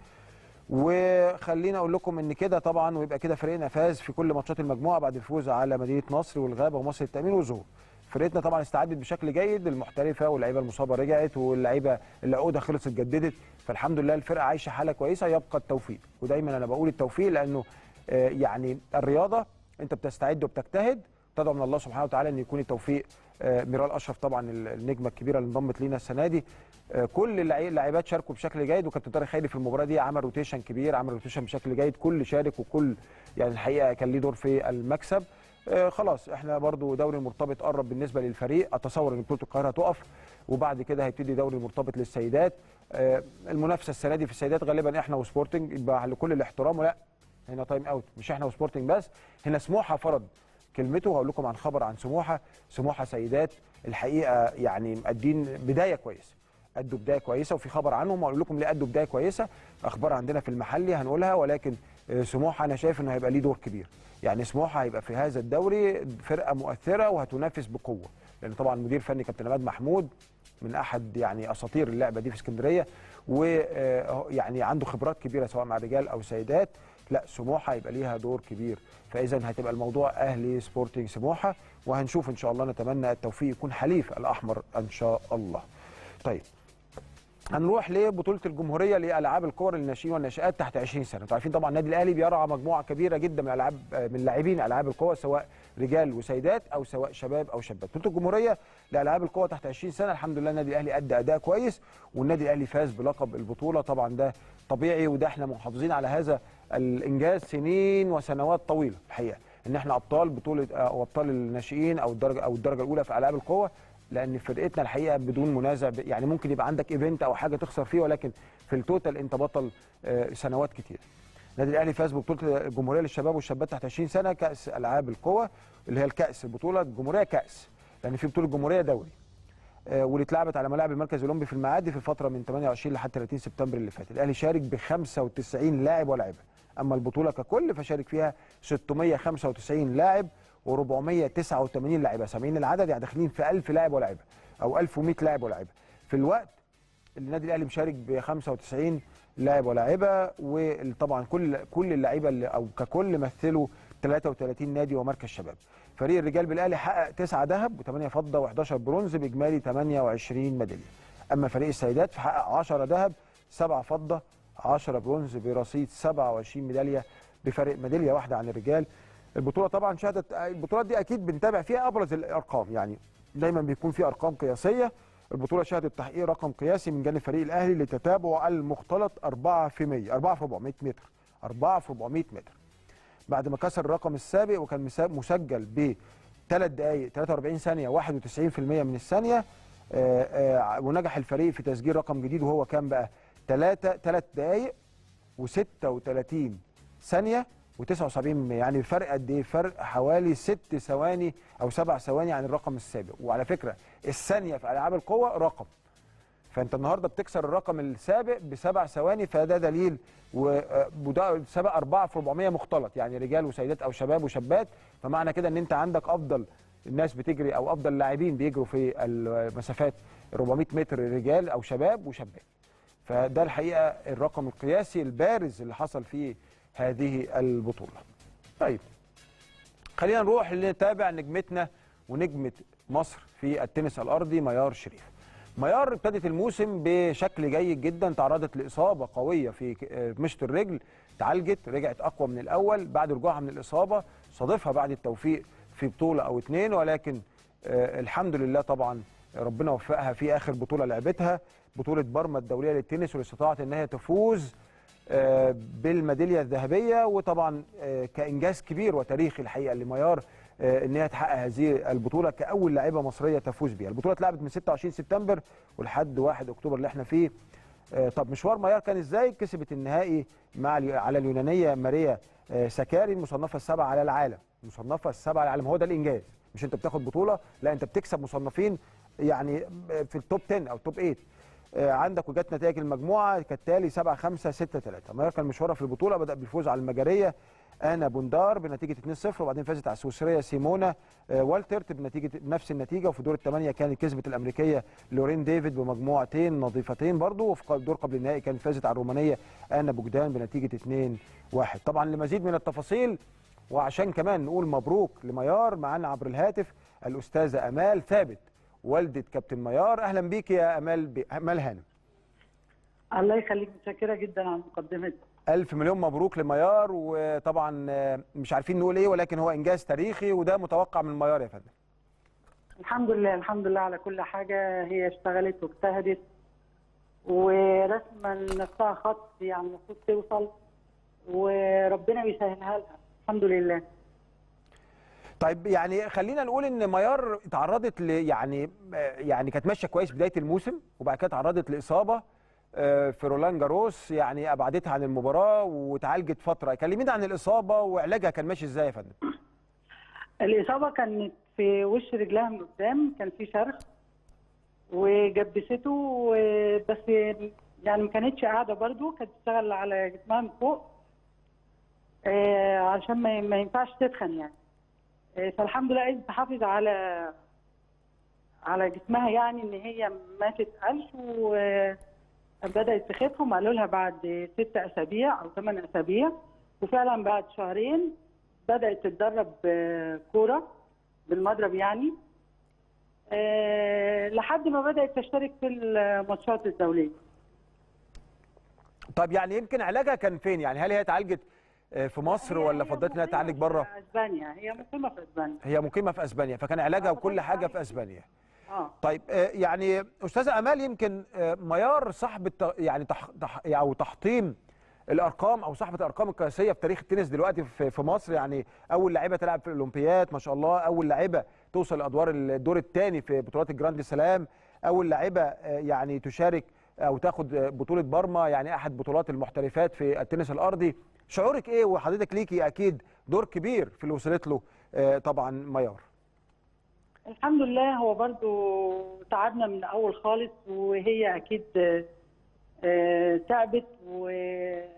وخلينا اقول لكم ان كده طبعا ويبقى كده فريقنا فاز في كل ماتشات المجموعه بعد الفوز على مدينه نصر والغابه ومصر التامين والزهور فرقتنا طبعا استعدت بشكل جيد المحترفه واللعيبه المصابه رجعت واللعيبه العقده خلصت اتجددت فالحمد لله الفرقه عايشه حاله كويسه يبقى التوفيق ودايما انا بقول التوفيق لانه آه، يعني الرياضه انت بتستعد وبتجتهد تدعو من الله سبحانه وتعالى ان يكون التوفيق آه، ميرال اشرف طبعا النجمه الكبيره اللي انضمت لينا السنه دي آه، كل اللعي- اللاعبات شاركوا بشكل جيد وكابتن طارق خيري في المباراه دي عمل روتيشن كبير عمل روتيشن بشكل جيد كل شارك وكل يعني الحقيقه كان ليه دور في المكسب آه، خلاص احنا برضو دوري المرتبط قرب بالنسبه للفريق اتصور ان بطوله القاهره هتقف وبعد كده هيبتدي دوري المرتبط للسيدات آه، المنافسه السنه دي في السيدات غالبا احنا وسبورتنج يبقى لكل الاحترام ولا هنا تايم اوت مش احنا وسبورتنج بس هنا سموحه فرض كلمته وهقول لكم عن خبر عن سموحه سموحه سيدات الحقيقه يعني مقدين بدايه كويسه ادوا بدايه كويسه وفي خبر عنهم هقول لكم ليه ادوا بدايه كويسه اخبار عندنا في المحلي هنقولها ولكن آه، سموحه انا شايف انه هيبقى ليه دور كبير يعني سموحه هيبقى في هذا الدوري فرقه مؤثره وهتنافس بقوه لان طبعا مدير فني كابتن عماد محمود من احد يعني اساطير اللعبه دي في اسكندريه ويعني عنده خبرات كبيره سواء مع رجال او سيدات لا سموحه هيبقى ليها دور كبير فاذا هتبقى الموضوع اهلي سبورتنج سموحه وهنشوف ان شاء الله نتمنى التوفيق يكون حليف الاحمر ان شاء الله طيب هنروح لبطوله الجمهوريه لالعاب الكور للناشئين والناشئات تحت 20 سنه انتوا عارفين طبعا النادي الاهلي بيرعى مجموعه كبيره جدا من العاب من لاعبين العاب القوى سواء رجال وسيدات او سواء شباب او شابات بطوله الجمهوريه لالعاب القوى تحت 20 سنه الحمد لله النادي الاهلي ادى اداء كويس والنادي الاهلي فاز بلقب البطوله طبعا ده طبيعي وده احنا محافظين على هذا الانجاز سنين وسنوات طويله الحقيقه ان احنا ابطال بطوله او ابطال الناشئين او الدرجه او الدرجه الاولى في العاب القوى لان فرقتنا الحقيقه بدون منازع ب- يعني ممكن يبقى عندك ايفنت او حاجه تخسر فيه ولكن في التوتال انت بطل آه، سنوات كتير النادي الاهلي فاز ببطوله الجمهوريه للشباب والشابات تحت 20 سنه كاس العاب القوى اللي هي الكاس البطوله الجمهوريه كاس لان في بطوله جمهوريه دوري آه، واللي اتلعبت على ملاعب المركز الاولمبي في المعادي في الفتره من 28 لحد 30 سبتمبر اللي فات الاهلي شارك ب 95 لاعب ولاعبه اما البطوله ككل فشارك فيها 695 لاعب و489 لاعبه سامعين العدد يعني داخلين في 1000 لاعب ولاعبه او 1100 لاعب ولاعبه في الوقت اللي النادي الاهلي مشارك ب 95 لاعب ولاعبه وطبعا كل كل اللعيبه اللي او ككل مثلوا 33 نادي ومركز شباب فريق الرجال بالاهلي حقق 9 ذهب و8 فضه و11 برونز باجمالي 28 ميداليه اما فريق السيدات فحقق 10 ذهب 7 فضه 10 برونز برصيد 27 ميداليه بفرق ميداليه واحده عن الرجال البطوله طبعا شهدت البطولات دي اكيد بنتابع فيها ابرز الارقام يعني دايما بيكون في ارقام قياسيه البطوله شهدت تحقيق رقم قياسي من جانب فريق الاهلي لتتابع المختلط 4 في 100 4 في 400 متر 4 في 400 متر بعد ما كسر الرقم السابق وكان مسا- مسجل ب 3 دقائق 43 ثانيه 91% من الثانيه آه، آه، ونجح الفريق في تسجيل رقم جديد وهو كان بقى 3 3 دقائق و36 ثانيه و79 يعني الفرق قد ايه؟ فرق حوالي 6 ثواني او 7 ثواني عن الرقم السابق وعلى فكره الثانيه في العاب القوه رقم فانت النهارده بتكسر الرقم السابق بسبع ثواني فده دليل و- وده سبق 4 في 400 مختلط يعني رجال وسيدات او شباب وشابات فمعنى كده ان انت عندك افضل الناس بتجري او افضل لاعبين بيجروا في المسافات 400 متر رجال او شباب وشابات فده الحقيقه الرقم القياسي البارز اللي حصل في هذه البطوله طيب خلينا نروح نتابع نجمتنا ونجمه مصر في التنس الارضي ميار شريف ميار ابتدت الموسم بشكل جيد جدا تعرضت لاصابه قويه في ك- آه، مشط الرجل تعالجت رجعت اقوى من الاول بعد رجوعها من الاصابه صادفها بعد التوفيق في بطوله او اتنين ولكن آه، الحمد لله طبعا ربنا وفقها في اخر بطوله لعبتها بطوله برما الدوليه للتنس واللي استطاعت ان هي تفوز آه، بالميداليه الذهبيه وطبعا آه، كانجاز كبير وتاريخي الحقيقه لميار آه، ان هي تحقق هذه البطوله كاول لاعبه مصريه تفوز بها البطوله اتلعبت من 26 سبتمبر ولحد 1 اكتوبر اللي احنا فيه آه، طب مشوار ميار كان ازاي كسبت النهائي مع اليو- على اليونانيه ماريا آه، سكاري المصنفه السابعه على العالم المصنفه السابعه على العالم هو ده الانجاز مش انت بتاخد بطوله لا انت بتكسب مصنفين يعني في التوب 10 او توب 8 آه، عندك وجات نتائج المجموعه كالتالي 7 5 6 3 ميار كان مشوارها في البطوله بدا بالفوز على المجريه انا بوندار بنتيجه 2-0 وبعدين فازت على السويسريه سيمونا آه، والترت بنتيجه نفس النتيجه وفي دور الثمانيه كانت كسبت الامريكيه لورين ديفيد بمجموعتين نظيفتين برضو وفي ق- دور قبل النهائي كانت فازت على الرومانيه انا بوجدان بنتيجه 2-1 طبعا لمزيد من التفاصيل وعشان كمان نقول مبروك لميار معانا عبر الهاتف الاستاذه امال ثابت والده كابتن ميار اهلا بيك يا امال ب... امال هانم الله يخليك متشكرة جدا على المقدمة دي. ألف مليون مبروك لميار وطبعا آه، مش عارفين نقول ايه ولكن هو انجاز تاريخي وده متوقع من ميار يا فندم الحمد لله الحمد لله على كل حاجة هي اشتغلت واجتهدت ورسمة لنفسها خط يعني المفروض توصل وربنا بيسهلها لها الحمد لله طيب يعني خلينا نقول ان ميار تعرضت ل يعني يعني كانت ماشيه كويس بدايه الموسم وبعد كده تعرضت لاصابه آه، في رولان جاروس يعني ابعدتها عن المباراه وتعالجت فتره كلمينا عن الاصابه وعلاجها كان ماشي ازاي يا فندم الإصابة كانت في وش رجلها من قدام كان في شرخ وجبسته و- بس يعني ما كانتش قاعدة برضو كانت بتشتغل على جسمها من فوق آه، عشان ما ما ينفعش تتخن يعني آه، فالحمد لله قدرت تحافظ على على جسمها يعني ان هي ما تتقلش وبدات تخفهم قالوا لها بعد ست اسابيع او ثمان اسابيع وفعلا بعد شهرين بدات تتدرب آه، كوره بالمضرب يعني آه، لحد ما بدات تشترك في الماتشات الدوليه طب يعني يمكن علاجها كان فين يعني هل هي اتعالجت آه، في مصر ولا هي فضلت انها مقيمة تعالج بره في اسبانيا هي مقيمه في اسبانيا هي مقيمه في اسبانيا فكان علاجها آه، وكل فضلت حاجه تعالج في اسبانيا اه طيب آه، يعني استاذه امال يمكن آه، ميار صاحبه يعني تح تح او تحطيم الارقام او صاحبه الارقام القياسيه في تاريخ التنس دلوقتي في في مصر يعني اول لاعيبه تلعب في الاولمبياد ما شاء الله اول لاعيبه توصل لادوار الدور الثاني في بطولات الجراند سلام اول لاعيبه آه، يعني تشارك او تاخد آه، بطوله برما يعني احد بطولات المحترفات في التنس الارضي شعورك ايه وحضرتك ليكي اكيد دور كبير في اللي وصلت له آه، طبعا ميار الحمد لله هو برضو تعبنا من الاول خالص وهي اكيد آه، آه، تعبت وهي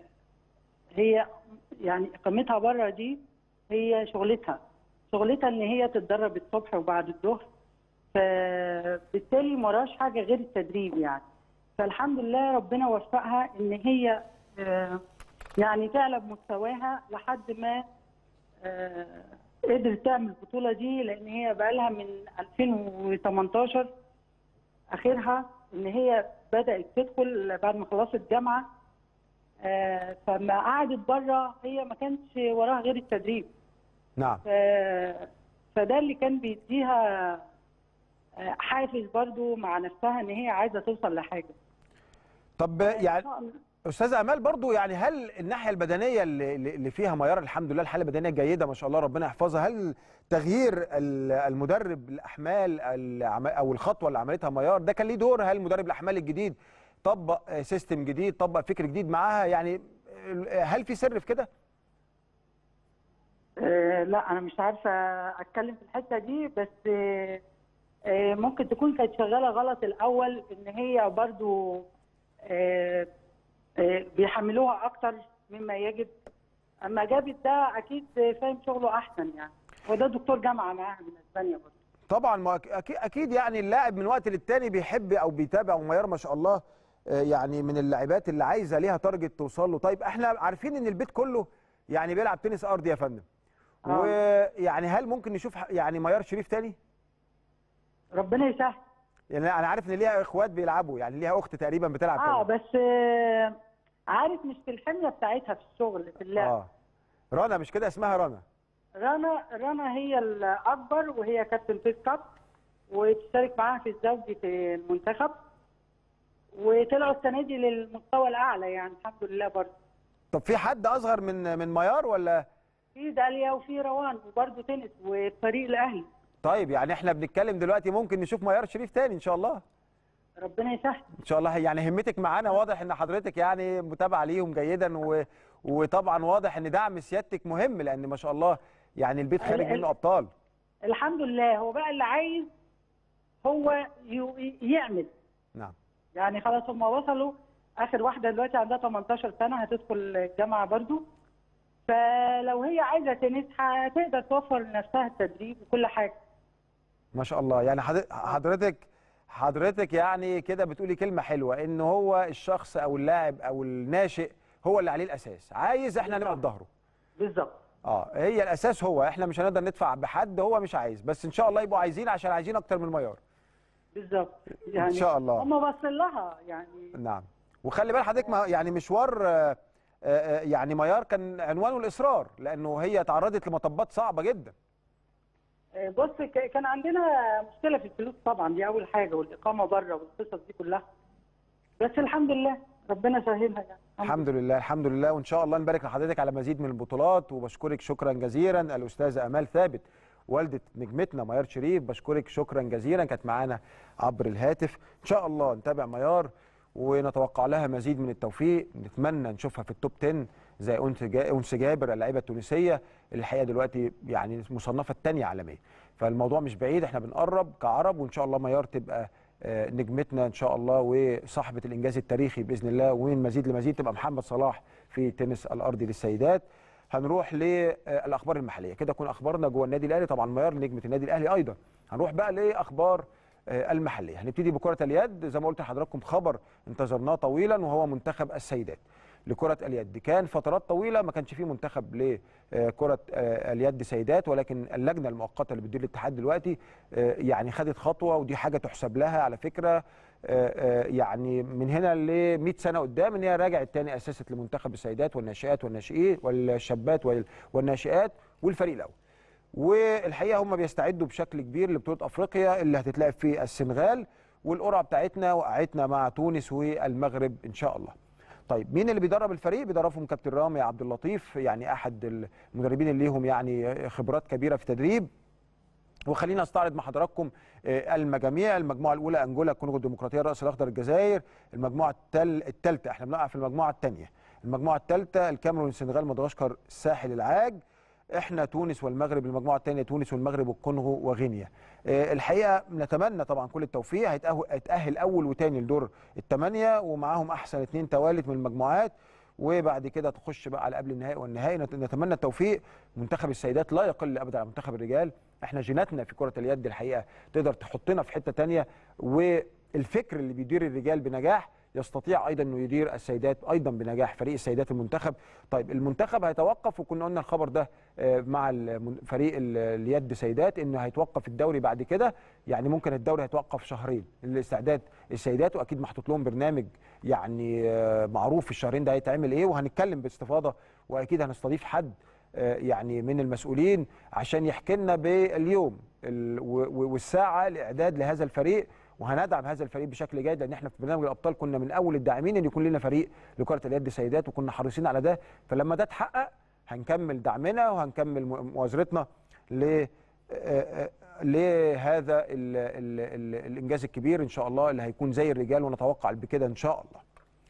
يعني اقامتها بره دي هي شغلتها شغلتها ان هي تتدرب الصبح وبعد الظهر فبالتالي مراش حاجه غير التدريب يعني فالحمد لله ربنا وفقها ان هي آه، يعني تعلى بمستواها لحد ما آه، قدرت تعمل البطولة دي لأن هي بقالها من 2018 آخرها إن هي بدأت تدخل بعد ما خلصت جامعة آه، فما قعدت بره هي ما كانش وراها غير التدريب نعم ف- فده اللي كان بيديها آه، حافز برضو مع نفسها إن هي عايزة توصل لحاجة طب يعني استاذه امال برضو يعني هل الناحيه البدنيه اللي, اللي فيها ميار الحمد لله الحاله البدنيه جيده ما شاء الله ربنا يحفظها هل تغيير ال- المدرب الاحمال العم- او الخطوه اللي عملتها ميار ده كان ليه دور هل مدرب الاحمال الجديد طبق آه، سيستم جديد طبق فكر جديد معاها يعني آه، هل في سر في كده آه، لا انا مش عارفه اتكلم في الحته دي بس آه، آه، ممكن تكون كانت شغاله غلط الاول ان هي برضو آه، آه، بيحملوها اكتر مما يجب اما جابت ده اكيد فاهم شغله احسن يعني وده دكتور جامعه معاها من اسبانيا برضو طبعا ما أك- اكيد اكيد يعني اللاعب من وقت للتاني بيحب او بيتابع وميار ما شاء الله آه، يعني من اللاعبات اللي عايزه ليها تارجت توصل له طيب احنا عارفين ان البيت كله يعني بيلعب تنس ارضي يا فندم آه. ويعني هل ممكن نشوف ح- يعني ميار شريف تاني ربنا يسهل يعني انا عارف ان ليها اخوات بيلعبوا يعني ليها اخت تقريبا بتلعب اه كمان بس آه، عارف مش في الحميه بتاعتها في الشغل في اللعب اه رنا مش كده اسمها رنا رنا رنا هي الأكبر وهي كابتن بيس كاب وتشترك معاها في الزوجي في المنتخب وطلعوا السنة دي للمستوى الأعلى يعني الحمد لله برضه طب في حد اصغر من من ميار ولا في داليا وفي روان وبرضه تنس وفريق الأهلي طيب يعني احنا بنتكلم دلوقتي ممكن نشوف ميار شريف تاني ان شاء الله ربنا يسهل ان شاء الله يعني همتك معانا واضح ان حضرتك يعني متابعه ليهم جيدا و... وطبعا واضح ان دعم سيادتك مهم لان ما شاء الله يعني البيت خارج ال- منه ابطال الحمد لله هو بقى اللي عايز هو ي- يعمل نعم يعني خلاص هم وصلوا اخر واحده دلوقتي عندها 18 سنه هتدخل الجامعه برضو فلو هي عايزه تنس هتقدر توفر لنفسها التدريب وكل حاجه ما شاء الله يعني حض- حضرتك حضرتك يعني كده بتقولي كلمه حلوه ان هو الشخص او اللاعب او الناشئ هو اللي عليه الاساس عايز احنا نبقى في ظهره بالظبط اه هي الاساس هو احنا مش هنقدر ندفع بحد هو مش عايز بس ان شاء الله يبقوا عايزين عشان عايزين اكتر من الميار بالظبط يعني شاء الله. هم واصل لها يعني نعم وخلي بال حضرتك ما يعني مشوار آه، آه، يعني ميار كان عنوانه الاصرار لانه هي تعرضت لمطبات صعبه جدا بص ك- كان عندنا مشكله في الفلوس طبعا دي اول حاجه والاقامه بره والقصص دي كلها بس الحمد لله ربنا سهلها يعني الحمد لله الحمد لله وان شاء الله نبارك لحضرتك على مزيد من البطولات وبشكرك شكرا جزيلا الاستاذه امال ثابت والده نجمتنا ميار شريف بشكرك شكرا جزيلا كانت معانا عبر الهاتف ان شاء الله نتابع ميار ونتوقع لها مزيد من التوفيق نتمنى نشوفها في التوب 10 زي أنس جا- انس جابر اللاعيبه التونسيه اللي الحقيقه دلوقتي يعني مصنفه الثانيه عالميا فالموضوع مش بعيد احنا بنقرب كعرب وان شاء الله ميار تبقى آه، نجمتنا ان شاء الله وصاحبه الانجاز التاريخي باذن الله ومن مزيد لمزيد تبقى محمد صلاح في تنس الارضي للسيدات هنروح للاخبار المحليه كده كنا اخبارنا جوه النادي الاهلي طبعا ميار نجمه النادي الاهلي ايضا هنروح بقى لاخبار آه، المحليه هنبتدي بكره اليد زي ما قلت لحضراتكم خبر انتظرناه طويلا وهو منتخب السيدات لكرة اليد كان فترات طويلة ما كانش فيه منتخب لكرة آه، اليد سيدات ولكن اللجنة المؤقتة اللي بتدير الاتحاد دلوقتي آه، يعني خدت خطوة ودي حاجة تحسب لها على فكرة آه، آه، يعني من هنا ل 100 سنة قدام ان هي راجعت تاني اسست لمنتخب السيدات والناشئات والناشئين والشابات وال- والناشئات والفريق الاول والحقيقه هم بيستعدوا بشكل كبير لبطوله افريقيا اللي هتتلعب في السنغال والقرعه بتاعتنا وقعتنا مع تونس والمغرب ان شاء الله. طيب مين اللي بيدرب الفريق؟ بيدربهم كابتن رامي عبد اللطيف يعني احد المدربين اللي ليهم يعني خبرات كبيره في تدريب وخلينا استعرض مع حضراتكم آه، المجاميع المجموعه الاولى انجولا الكونغو الديمقراطيه الراس الاخضر الجزائر المجموعه التل الثالثه احنا بنقع في المجموعه الثانيه المجموعه الثالثه الكاميرون السنغال مدغشقر الساحل العاج احنا تونس والمغرب المجموعه الثانيه تونس والمغرب والكونغو وغينيا آه، الحقيقه نتمنى طبعا كل التوفيق هيتأهل, هيتاهل اول وثاني لدور الثمانيه ومعاهم احسن اثنين توالت من المجموعات وبعد كده تخش بقى على قبل النهائي والنهائي نت- نتمنى التوفيق منتخب السيدات لا يقل ابدا عن منتخب الرجال احنا جيناتنا في كره اليد الحقيقه تقدر تحطنا في حته تانية والفكر اللي بيدير الرجال بنجاح يستطيع ايضا انه يدير السيدات ايضا بنجاح فريق السيدات المنتخب طيب المنتخب هيتوقف وكنا قلنا الخبر ده آه، مع المن- فريق ال- اليد سيدات انه هيتوقف الدوري بعد كده يعني ممكن الدوري هيتوقف شهرين الاستعداد السيدات واكيد محطوط لهم برنامج يعني آه، معروف في الشهرين ده هيتعمل ايه وهنتكلم باستفاضه واكيد هنستضيف حد آه، يعني من المسؤولين عشان يحكي لنا باليوم ال- و- و- والساعه الاعداد لهذا الفريق وهندعم هذا الفريق بشكل جيد لان احنا في برنامج الابطال كنا من اول الداعمين ان يكون لنا فريق لكره اليد سيدات وكنا حريصين على ده فلما ده اتحقق هنكمل دعمنا وهنكمل مو- مؤازرتنا ل آه، آه، لهذا ال ال ال الانجاز الكبير ان شاء الله اللي هيكون زي الرجال ونتوقع بكده ان شاء الله.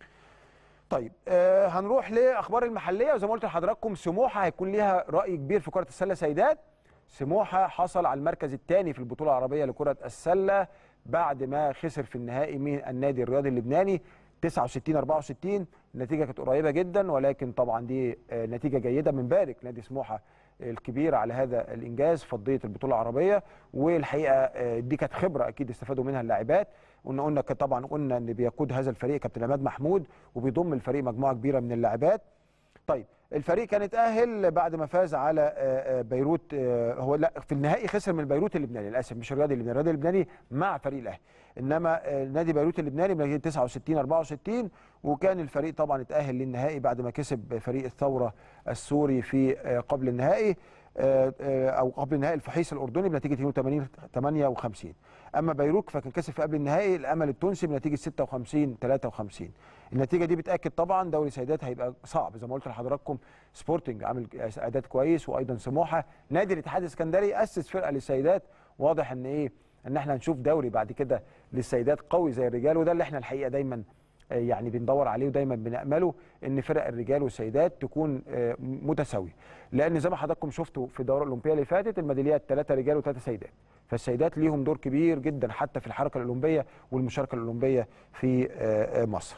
طيب آه هنروح لاخبار المحليه وزي ما قلت لحضراتكم سموحه هيكون ليها راي كبير في كره السله سيدات سموحه حصل على المركز الثاني في البطوله العربيه لكره السله بعد ما خسر في النهائي من النادي الرياضي اللبناني 69 64 النتيجه كانت قريبه جدا ولكن طبعا دي آه، نتيجه جيده بنبارك نادي سموحه الكبير على هذا الانجاز فضيه البطوله العربيه والحقيقه آه، دي كانت خبره اكيد استفادوا منها اللاعبات قلنا قلنا كان طبعا قلنا ان بيقود هذا الفريق كابتن عماد محمود وبيضم الفريق مجموعه كبيره من اللاعبات طيب الفريق كان اتأهل بعد ما فاز على آه، آه، بيروت آه، هو لا في النهائي خسر من بيروت اللبناني للاسف مش الرياضي اللبناني الرياضي اللبناني مع فريق الاهلي انما آه، نادي بيروت اللبناني بنتيجه 69 64 وكان الفريق طبعا اتأهل للنهائي بعد ما كسب فريق الثوره السوري في آه، قبل النهائي آه، آه، او قبل النهائي الفحيص الاردني بنتيجه 82 58 اما بيروت فكان كسب في قبل النهائي الامل التونسي بنتيجه 56 53 النتيجه دي بتاكد طبعا دوري سيدات هيبقى صعب زي ما قلت لحضراتكم سبورتنج عامل اعداد كويس وايضا سموحه نادي الاتحاد الاسكندري اسس فرقه للسيدات واضح ان ايه ان احنا نشوف دوري بعد كده للسيدات قوي زي الرجال وده اللي احنا الحقيقه دايما آه، يعني بندور عليه ودايما بنامله ان فرق الرجال والسيدات تكون آه، متساويه لان زي ما حضراتكم شفتوا في الدوره الاولمبيه اللي فاتت الميداليات ثلاثه رجال وثلاثه سيدات فالسيدات ليهم دور كبير جدا حتى في الحركه الاولمبيه والمشاركه الاولمبيه في آه، آه، مصر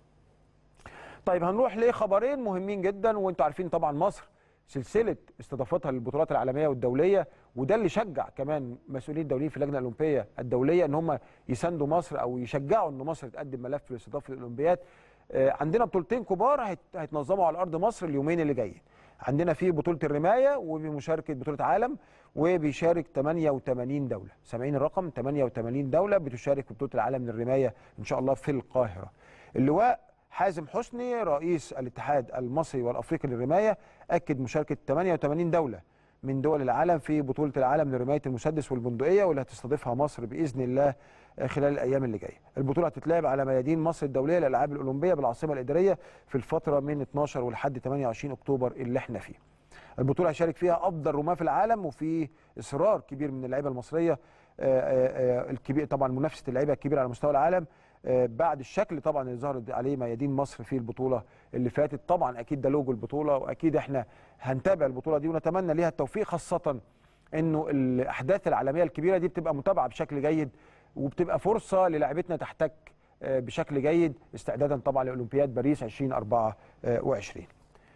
طيب هنروح لخبرين مهمين جدا وانتم عارفين طبعا مصر سلسله استضافتها للبطولات العالميه والدوليه وده اللي شجع كمان مسؤولين الدوليين في اللجنه الاولمبيه الدوليه ان هم يساندوا مصر او يشجعوا ان مصر تقدم ملف لاستضافه الاولمبياد آه، عندنا بطولتين كبار هيت- هيتنظموا على ارض مصر اليومين اللي جايين عندنا في بطوله الرمايه وبمشاركه بطوله عالم وبيشارك 88 دوله سامعين الرقم 88 دوله بتشارك في بطوله العالم للرمايه ان شاء الله في القاهره اللواء حازم حسني رئيس الاتحاد المصري والافريقي للرمايه اكد مشاركه 88 دوله من دول العالم في بطوله العالم لرمايه المسدس والبندقيه واللي هتستضيفها مصر باذن الله خلال الايام اللي جايه. البطوله هتتلعب على ميادين مصر الدوليه للالعاب الاولمبيه بالعاصمه الاداريه في الفتره من 12 ولحد 28 اكتوبر اللي احنا فيه. البطوله هيشارك فيها افضل رماة في العالم وفي اصرار كبير من اللعيبه المصريه آه، آه، آه، الكبير طبعا منافسه اللعيبه الكبيره على مستوى العالم آه، بعد الشكل طبعا اللي ظهرت عليه ميادين مصر في البطوله اللي فاتت طبعا اكيد ده لوجو البطوله واكيد احنا هنتابع البطوله دي ونتمنى ليها التوفيق خاصه انه الاحداث العالميه الكبيره دي بتبقى متابعه بشكل جيد وبتبقى فرصه للاعبتنا تحتك آه، بشكل جيد استعدادا طبعا لاولمبياد باريس 2024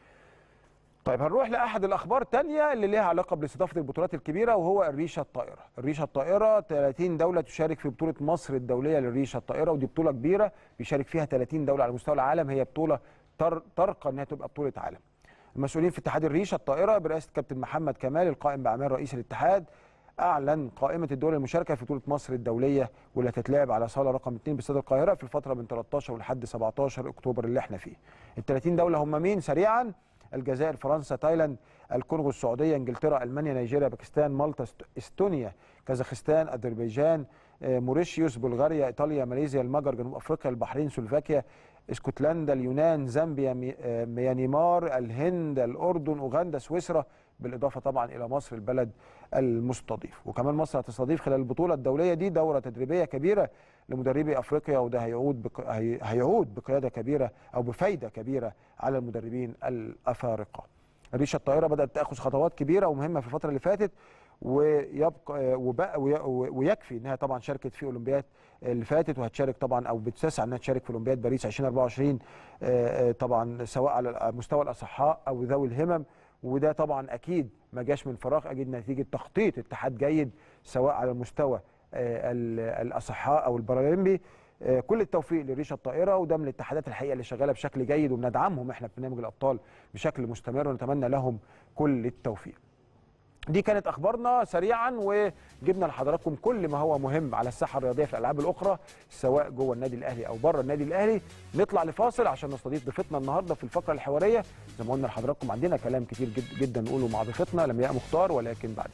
طيب هنروح لاحد الاخبار الثانيه اللي ليها علاقه باستضافه البطولات الكبيره وهو الريشه الطائره الريشه الطائره 30 دوله تشارك في بطوله مصر الدوليه للريشه الطائره ودي بطوله كبيره بيشارك فيها 30 دوله على مستوى العالم هي بطوله تر- ترقى انها تبقى بطوله عالم المسؤولين في اتحاد الريشه الطائره برئاسه كابتن محمد كمال القائم باعمال رئيس الاتحاد اعلن قائمه الدول المشاركه في بطوله مصر الدوليه واللي هتتلعب على صاله رقم 2 باستاد القاهره في الفتره من 13 ولحد 17 اكتوبر اللي احنا فيه. ال 30 دوله هم مين سريعا؟ الجزائر، فرنسا، تايلاند، الكونغو السعوديه، انجلترا، المانيا، نيجيريا، باكستان، مالطا، است- استونيا، كازاخستان، اذربيجان، آه، موريشيوس، بلغاريا، ايطاليا، ماليزيا، المجر، جنوب افريقيا، البحرين، سلوفاكيا، اسكتلندا، اليونان، زامبيا، مي- آه، ميانمار، الهند، الاردن، اوغندا، سويسرا، بالاضافه طبعا الى مصر البلد المستضيف وكمان مصر هتستضيف خلال البطوله الدوليه دي دوره تدريبيه كبيره لمدربي افريقيا وده هيعود بق... هي... هيعود بقياده كبيره او بفايده كبيره على المدربين الافارقه. الريشه الطائره بدات تاخذ خطوات كبيره ومهمه في الفتره اللي فاتت ويبقى وبقى وي- ويكفي انها طبعا شاركت في اولمبياد اللي فاتت وهتشارك طبعا او بتسعى انها تشارك في اولمبياد باريس 2024 آه، آه، طبعا سواء على مستوى الاصحاء او ذوي الهمم وده طبعا اكيد ما جاش من فراغ اكيد نتيجه تخطيط اتحاد جيد سواء على مستوى آه، ال- الاصحاء او البارالمبي آه، كل التوفيق للريشه الطائره وده من الاتحادات الحقيقه اللي شغاله بشكل جيد وبندعمهم احنا في برنامج الابطال بشكل مستمر ونتمنى لهم كل التوفيق. دي كانت اخبارنا سريعا وجبنا لحضراتكم كل ما هو مهم على الساحه الرياضيه في الالعاب الاخرى سواء جوه النادي الاهلي او بره النادي الاهلي نطلع لفاصل عشان نستضيف ضيفتنا النهارده في الفقره الحواريه زي ما قلنا لحضراتكم عندنا كلام كتير جد جدا نقوله مع ضيفتنا لمياء مختار ولكن بعد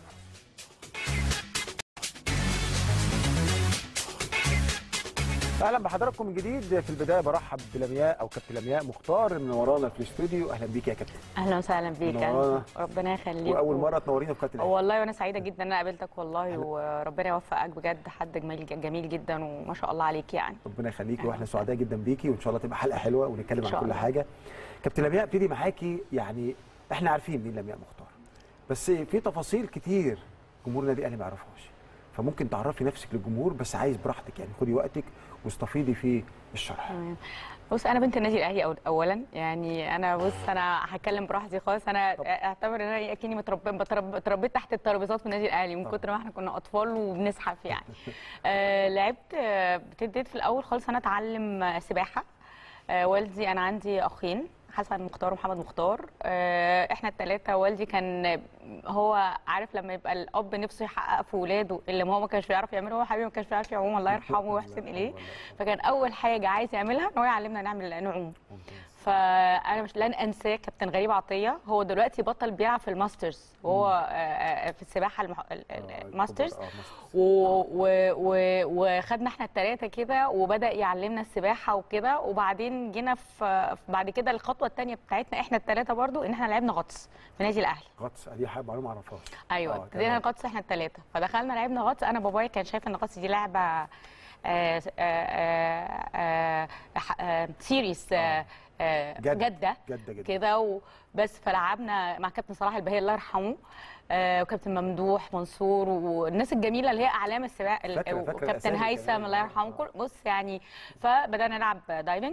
اهلا بحضراتكم من جديد في البدايه برحب بلمياء او كابتن لمياء مختار منورانا في الاستوديو اهلا بيك يا كابتن اهلا وسهلا بيك منورانا. ربنا يخليك واول مره تنورينا في كابتن والله وانا سعيده جدا ان انا قابلتك والله وربنا يوفقك بجد حد جميل جميل جدا وما شاء الله عليك يعني ربنا يخليكي واحنا سعداء جدا بيكي وان شاء الله تبقى حلقه حلوه ونتكلم إن عن شاء كل الله. حاجه كابتن لمياء ابتدي معاكي يعني احنا عارفين مين لمياء مختار بس في تفاصيل كتير جمهور النادي الاهلي ما يعرفهاش فممكن تعرفي نفسك للجمهور بس عايز براحتك يعني خدي وقتك واستفيضي في الشرح تمام بص انا بنت النادي الاهلي أول- اولا يعني انا بص انا هتكلم براحتي خالص انا اعتبر ان انا اكني متربيه بترب- اتربيت تحت الترابيزات في النادي الاهلي من طبعا. كتر ما احنا كنا اطفال وبنزحف يعني آه لعبت آه، ابتديت في الاول خالص انا اتعلم آه، سباحه آه والدي انا عندي اخين حسن مختار ومحمد مختار آه، احنا الثلاثه والدي كان هو عارف لما يبقى الاب نفسه يحقق في ولاده اللي هو ما كانش بيعرف يعمله هو حبيبي ما كانش بيعرف يعوم الله يرحمه ويحسن اليه فكان اول حاجه عايز يعملها ان هو يعلمنا نعمل نعوم فانا مش لن انساه كابتن غريب عطيه هو دلوقتي بطل بيلعب في الماسترز وهو آه، آه، في السباحه المح... ال- ال- آه، الماسترز الكبار، آه، ماسترز. و... و... و... وخدنا احنا الثلاثه كده وبدا يعلمنا السباحه وكده وبعدين جينا في في- بعد كده الخطوه الثانيه بتاعتنا احنا الثلاثه برضو ان احنا لعبنا غطس في نادي الاهلي غطس دي حاجه معلومه ما اعرفهاش ايوه آه، ابتدينا تمام. غطس احنا الثلاثه فدخلنا لعبنا غطس انا بابايا كان شايف ان الغطس دي لعبه آه، آه، آه، آه، آه، سيريس آه، آه، جد. جده جده جدا كده وبس فلعبنا مع كابتن صلاح البهي الله يرحمه آه، وكابتن ممدوح منصور والناس الجميله اللي هي اعلام السباق فاكرة- فاكرة وكابتن الأسامي هيثم كمان. الله يرحمه كل- بص يعني فبدانا نلعب دايفنج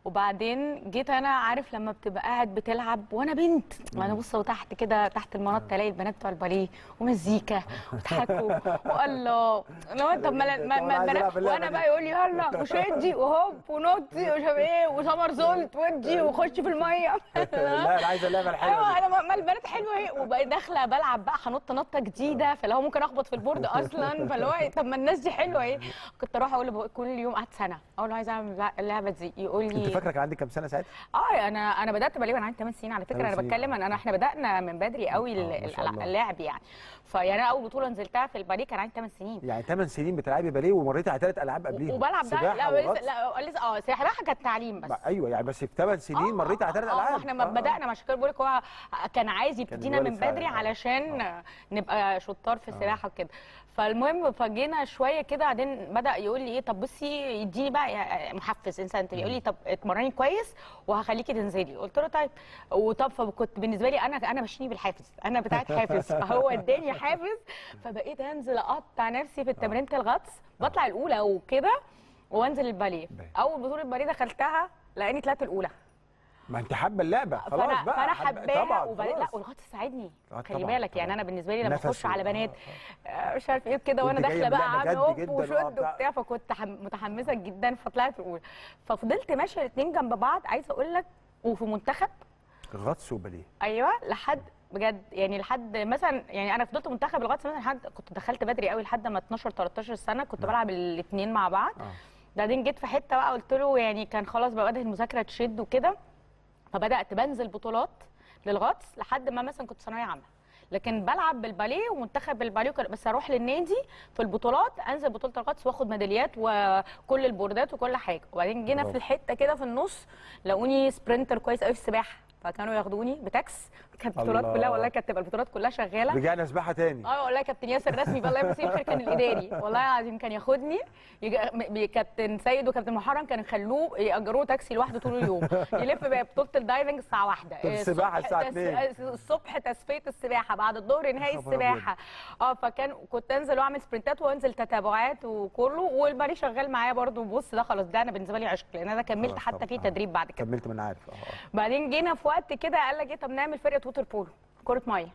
وبعدين جيت انا عارف لما بتبقى قاعد بتلعب وانا بنت ما انا بص تحت كده تحت المنط تلاقي البنات بتوع الباليه ومزيكا ويضحكوا والله لو طب ما ما- ما عايز ألعب البنات اللعبة وانا دي. بقى يقول لي يلا وشدي وهوب ونطي ومش عارف ايه وسمر زولت ودي وخش في الميه لا انا عايز اللعبه الحلوه ايوه دي. انا ما- ما البنات حلوه اهي وبقيت داخله بلعب بقى هنط نطه جديده فاللي هو ممكن اخبط في البورد اصلا فاللي هو إيه، طب ما الناس دي حلوه اهي كنت اروح اقول له كل يوم قعدت سنه اقول له عايزه اعمل اللعبه دي يقول انت لي فاكره كان عندك كام سنه ساعتها؟ اه انا انا بدات باليه وانا عندي 8 سنين على فكره ثمان انا سنين. بتكلم انا احنا بدانا من بدري قوي آه، ما شاء الله. اللعب يعني فيعني انا اول بطوله نزلتها في الباليه كان عندي 8 سنين يعني 8 سنين بتلعبي باليه ومريتي على ثلاث العاب قبليهم وبلعب ده سباحة لا وغطس. لسه لا لسه اه سباحه كانت تعليم بس ما- ايوه يعني بس في 8 سنين مريتي على ثلاث آه، العاب احنا ما آه، آه. بدانا عشان كده بقول لك هو كان عايز يبتدينا الوالد من فعلا، بدري آه. علشان نبقى شطار في السباحه وكده فالمهم فجينا شويه كده بعدين بدا يقول لي ايه طب بصي يديني بقى محفز انسان يقول لي طب اتمرني كويس وهخليكي تنزلي قلت له طيب وطب فكنت بالنسبه لي انا انا ماشيني بالحافز انا بتاعت حافز فهو اداني حافز فبقيت انزل اقطع نفسي في تمرينه الغطس بطلع الاولى وكده وانزل الباليه باين. اول بطوله باليه دخلتها لاني طلعت الاولى ما انت حابه اللعبه خلاص فانا بقى فانا حب- حباها طبعا وبعدين لا خلاص. والغطس ساعدني آه، خلي طبعاً، بالك يعني طبعاً. انا بالنسبه لي لما نفس اخش على و- بنات آه، آه، مش عارف ايه كده وانا وأنت جاية داخله بقى بلعبة عامله جد هوب جداً، آه، وشد بتاع. وبتاع فكنت حم- متحمسه جدا فطلعت الاولى ففضلت ماشيه الاثنين جنب بعض عايزه اقول لك وفي منتخب غطس وباليه ايوه لحد بجد يعني لحد مثلا يعني انا فضلت منتخب الغطس مثلا لحد كنت دخلت بدري قوي لحد ما 12 13 سنه كنت نعم. بلعب الاثنين مع بعض اه بعدين جيت في حته بقى قلت له يعني كان خلاص بقى بدأت المذاكره تشد وكده فبدات بنزل بطولات للغطس لحد ما مثلا كنت ثانويه عامه لكن بلعب بالباليه ومنتخب بالباليه وكده، بس اروح للنادي في البطولات انزل بطوله الغطس واخد ميداليات وكل البوردات وكل حاجه وبعدين جينا في برافو. الحته كده في النص لقوني سبرنتر كويس قوي في السباحه فكانوا ياخدوني بتاكس كانت البطولات الله. كلها والله كانت تبقى البطولات كلها شغاله رجعنا سباحه تاني اه والله كابتن ياسر رسمي والله يمسيه الخير كان الاداري والله العظيم كان ياخدني يجي م- كابتن سيد وكابتن محرم كانوا يخلوه ياجروه تاكسي لوحده طول اليوم يلف بقى بطوله الدايفنج الساعه واحدة طب السباحة الصبح الساعة تس- 2. الصبح تصفيه السباحه بعد الظهر نهائي خبر السباحه اه فكان كنت انزل واعمل سبرنتات وانزل تتابعات وكله والبالي شغال معايا برده بص ده خلاص ده انا بالنسبه لي عشق لان انا كملت خلاص حتى طبعاً. فيه آه. تدريب بعد كده كملت ما انا عارف اه آه. بعدين جينا في وقت كده قال لك ايه طب نعمل فرقه ووتر بولو كره ميه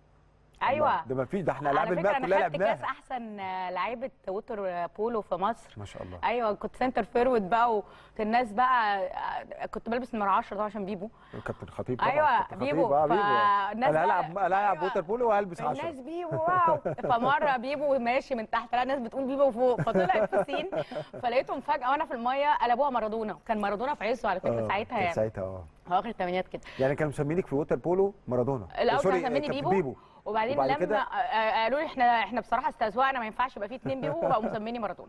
ايوه ده ما فيش ده احنا العاب على فكره الماء كلها انا خدت كاس لعبناها احسن آه، لعيبه ووتر بولو في مصر ما شاء الله ايوه كنت سنتر فيرود بقى والناس بقى آه، كنت بلبس نمره 10 طبعا عشان بيبو كابتن خطيب طبعا ايوه كابتن خطيب، بيبو اه بيبو فالناس انا بقى- هلعب انا هلعب أيوة. ووتر بولو وهلبس 10 الناس بيبو واو فمره بيبو ماشي من تحت لا الناس بتقول بيبو فوق فطلع البسين فلقيتهم فجاه وانا في الميه قلبوها مارادونا كان مارادونا في عزه على فكره ساعتها كان يعني ساعتها اه هو اخر الثمانينات كده يعني كانوا مسمينك في ووتر بولو مارادونا الاول سوري، كانوا مسميني كابتن بيبو, وبعدين وبعد لما كده؟ آه، آه، قالوا لي احنا احنا بصراحه استهزأنا ما ينفعش يبقى فيه اتنين بيبو بقوا مسميني مارادونا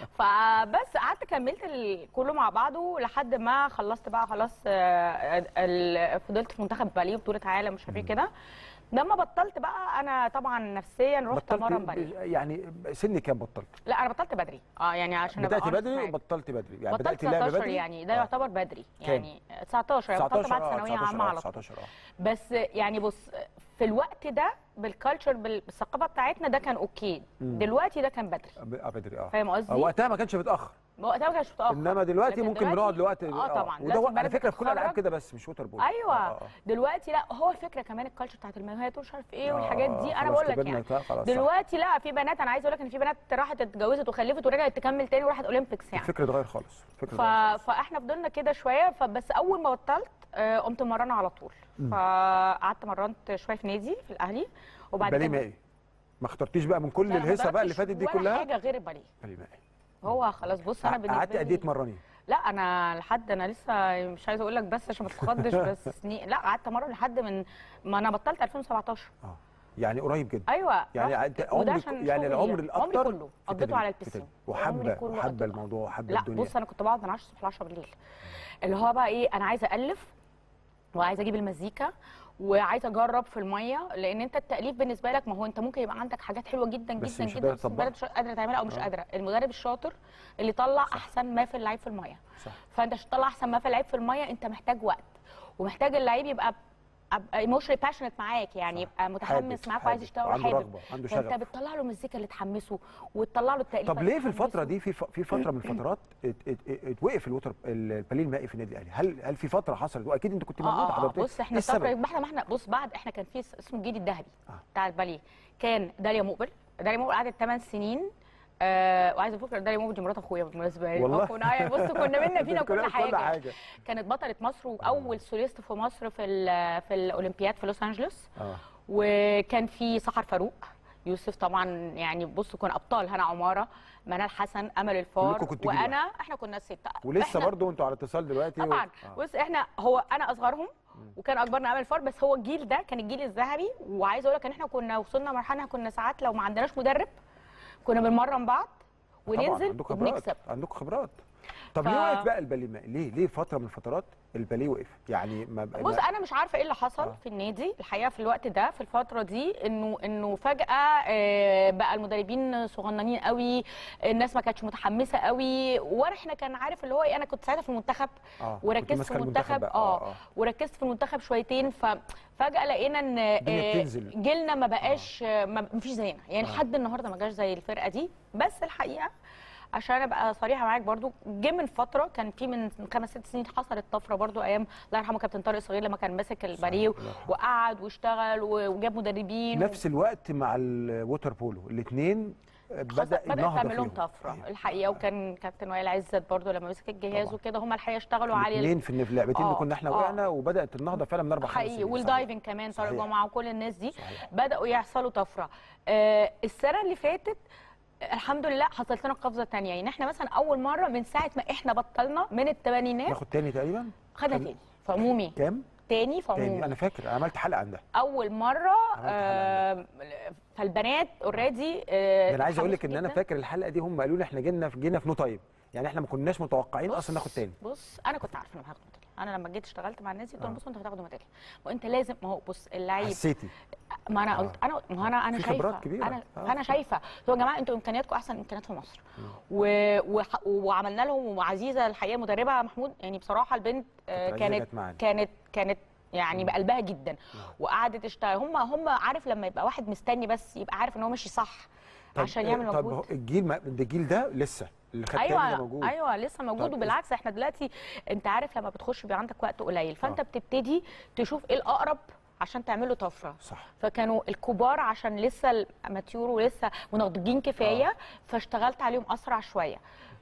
فبس قعدت كملت ال- كله مع بعضه لحد ما خلصت بقى خلاص آه، ال- فضلت في منتخب باليه بطوله عالم مش عارف ايه كده لما بطلت بقى انا طبعا نفسيا رحت بطلت اتمرن باليه يعني سن كام بطلت؟ لا انا بطلت بدري اه يعني عشان أبقى بدأت honest بدري معاك. وبطلت بدري يعني بطلت بدأت اللعب 19 بدري يعني ده آه. يعتبر بدري كام؟ يعني 19 يعني بطلت 19 بعد اه ثانويه 19 عامه اه على طول 19 اه بس يعني بص في الوقت ده بالكالتشر بال- بالثقافه بتاعتنا ده كان اوكي مم. دلوقتي ده كان بدري اه بدري اه فاهم قصدي؟ آه، وقتها ما كانش متاخر وقتها ما كانش متاخر انما دلوقتي لكن ممكن دلوقتي- بنقعد لوقت اه طبعا وده دلوقتي على البنات فكره في كل الالعاب بتتخرج. كده بس مش ووتر بول ايوه آه، آه. دلوقتي لا هو الفكره كمان الكالتشر بتاعت المايوهات ومش عارف ايه آه، والحاجات آه، دي انا خلاص بقول لك كبرنا يعني كده، خلاص صح. دلوقتي لا في بنات انا عايزه اقول لك ان في بنات راحت اتجوزت وخلفت ورجعت تكمل تاني وراحت اولمبيكس يعني الفكر اتغير خالص الفكر ف... اتغير خالص. فاحنا فضلنا كده شويه فبس اول ما بطلت آه، قمت مرنه على طول فقعدت مرنت شويه في نادي في الاهلي وبعد باليه كده مائي ما اخترتيش بقى من كل لا، ما الهيصه بقى اللي ضربتش فاتت دي ولا كلها حاجه غير الباليه باليه مائي هو خلاص بص انا بالنسبه قعدت قد ايه لي تمرني لا انا لحد انا لسه مش عايزه اقول لك بس عشان ما تتخضش بس سنين لا قعدت امرن لحد من ما انا بطلت 2017 اه يعني قريب جدا ايوه يعني رحت. انت وده عمرك عشان يعني شغلي. العمر عمري الاكتر كله في قضيته التدريب، على في البسين التدريب. عمري وحابه كله وحابه قضيته. الموضوع وحابه لا الدنيا بص انا كنت بقعد من 10 الصبح ل 10 بالليل اللي هو بقى ايه انا عايزه الف وعايزه اجيب المزيكا وعايزه اجرب في الميه لان انت التاليف بالنسبه لك ما هو انت ممكن يبقى عندك حاجات حلوه جدا بس جدا مش جدا قادرة بس البلد تطبقها. مش قادره تعملها او مش آه. قادره المدرب الشاطر اللي يطلع احسن ما في اللعيب في الميه صح فانت عشان تطلع احسن ما في اللعيب في الميه انت محتاج وقت ومحتاج اللعيب يبقى ايموشنالي باشنت معاك يعني صح. يبقى متحمس حابب- معاك وعايز حابب. يشتغل وعنده وحابب رغبة، عنده فانت شغف. بتطلع له المزيكا اللي تحمسه وتطلع له التأليف طب اللي ليه في الفتره تحمسه. دي في ف- في فتره من الفترات ات- ات- ات- اتوقف الوتر الباليه المائي في النادي الاهلي هل هل في فتره حصلت واكيد انت كنت موجود اه اه حضرتك بص احنا الفتره ما احنا ما احنا بص بعد احنا كان في اسمه الجيل الذهبي آه. بتاع الباليه كان داليا مقبل داليا مقبل قعدت 8 سنين آه وعايزه افكر داليا مقبل دي مرات اخويا بالمناسبه يعني والله. آه، كنا بص كنا منا فينا كل كل حاجه حاجه كانت بطله مصر واول سوليست في مصر في ال- في الاولمبياد في لوس انجلوس اه وكان في سحر فاروق يوسف طبعا يعني بصوا كنا ابطال هنا عماره منال حسن امل الفار كلكم كنتوا جيل وانا احنا كنا السته ولسه إحنا- برضو انتوا على اتصال دلوقتي و- طبعا آه. بص احنا هو انا اصغرهم وكان اكبرنا امل الفار بس هو الجيل ده كان الجيل الذهبي وعايزه اقول لك ان احنا كنا وصلنا مرحله كنا ساعات لو ما عندناش مدرب كنا بنمرن بعض طبعا وننزل عندكم خبرات وبنكسب عندكم خبرات طب ف- ليه وقف بقى الباليه المائي ليه ليه فتره من الفترات الباليه وقف يعني ما بقى بص ما- انا مش عارفه ايه اللي حصل آه. في النادي الحقيقه في الوقت ده في الفتره دي انه انه فجاه آه، بقى المدربين صغننين قوي الناس ما كانتش متحمسه قوي واحنا كان عارف اللي هو ايه انا كنت ساعتها في المنتخب اه كنت وركزت ماسكة في المنتخب بقى. اه وركزت في المنتخب شويتين ففجاه لقينا ان الدنيا آه، بتنزل. جيلنا ما بقاش آه. ما فيش زينا يعني آه. لحد النهارده ما جاش زي الفرقه دي بس الحقيقه عشان ابقى صريحه معاك برضو جه من فتره كان في من خمس ست سنين حصلت طفره برضو ايام الله يرحمه كابتن طارق صغير لما كان ماسك الباريه الله يرحمه. وقعد واشتغل و- وجاب مدربين نفس الوقت مع الووتر بولو الاثنين بدا بدات النهضه تعمل لهم فيهم. طفره أيوة. الحقيقه وكان كابتن وائل عزت برضو لما مسك الجهاز طبعا. وكده هم الحقيقه اشتغلوا عليه الاثنين في في اللعبتين آه، اللي كنا احنا آه. وقعنا وبدات النهضه فعلا من اربع خمس حقيقي سنين. والدايفنج كمان طارق صحيح. جمعه وكل الناس دي صحيح. بداوا يحصلوا طفره آه السنه اللي فاتت الحمد لله حصلت لنا قفزه تانية يعني احنا مثلا اول مره من ساعه ما احنا بطلنا من الثمانينات ناخد تاني تقريبا خدنا خد- تاني في عمومي كام تاني في تاني عمومي انا فاكر عملت حلقه عن ده اول مره عملت آه فالبنات اوريدي ده انا عايز اقول لك ان انا فاكر الحلقه دي هم قالوا لي احنا جينا في جينا في نو تايم يعني احنا ما كناش متوقعين اصلا ناخد تاني بص انا كنت عارفه ان هاخد ميداليه انا لما جيت اشتغلت مع الناس دي قلت لهم آه. بصوا انتوا هتاخدوا ميداليه وانت لازم ما هو بص اللعيب حسيتي ما انا آه. قلت انا ما هو انا انا في شايفه خبرات كبيرة. انا آه. فانا شايفه يا جماعه انتوا امكانياتكم احسن امكانيات في مصر و... وح... وعملنا لهم وعزيزه الحقيقه مدربه محمود يعني بصراحه البنت آه، كانت عزيزة كانت جت معانا. كانت كانت يعني بقلبها جدا وقعدت تشتغل هم هم عارف لما يبقى واحد مستني بس يبقى عارف ان هو ماشي صح طب- عشان يعمل طب مجهود هو الجيل ما ده الجيل ده لسه اللي خد تاني ده ايوه موجود ايوه لسه موجود طب وبالعكس احنا دلوقتي انت عارف لما بتخش بيبقى عندك وقت قليل فانت آه. بتبتدي تشوف ايه الاقرب عشان تعملوا طفره صح فكانوا الكبار عشان لسه الاماتيور ولسه منضجين كفايه فاشتغلت عليهم اسرع شويه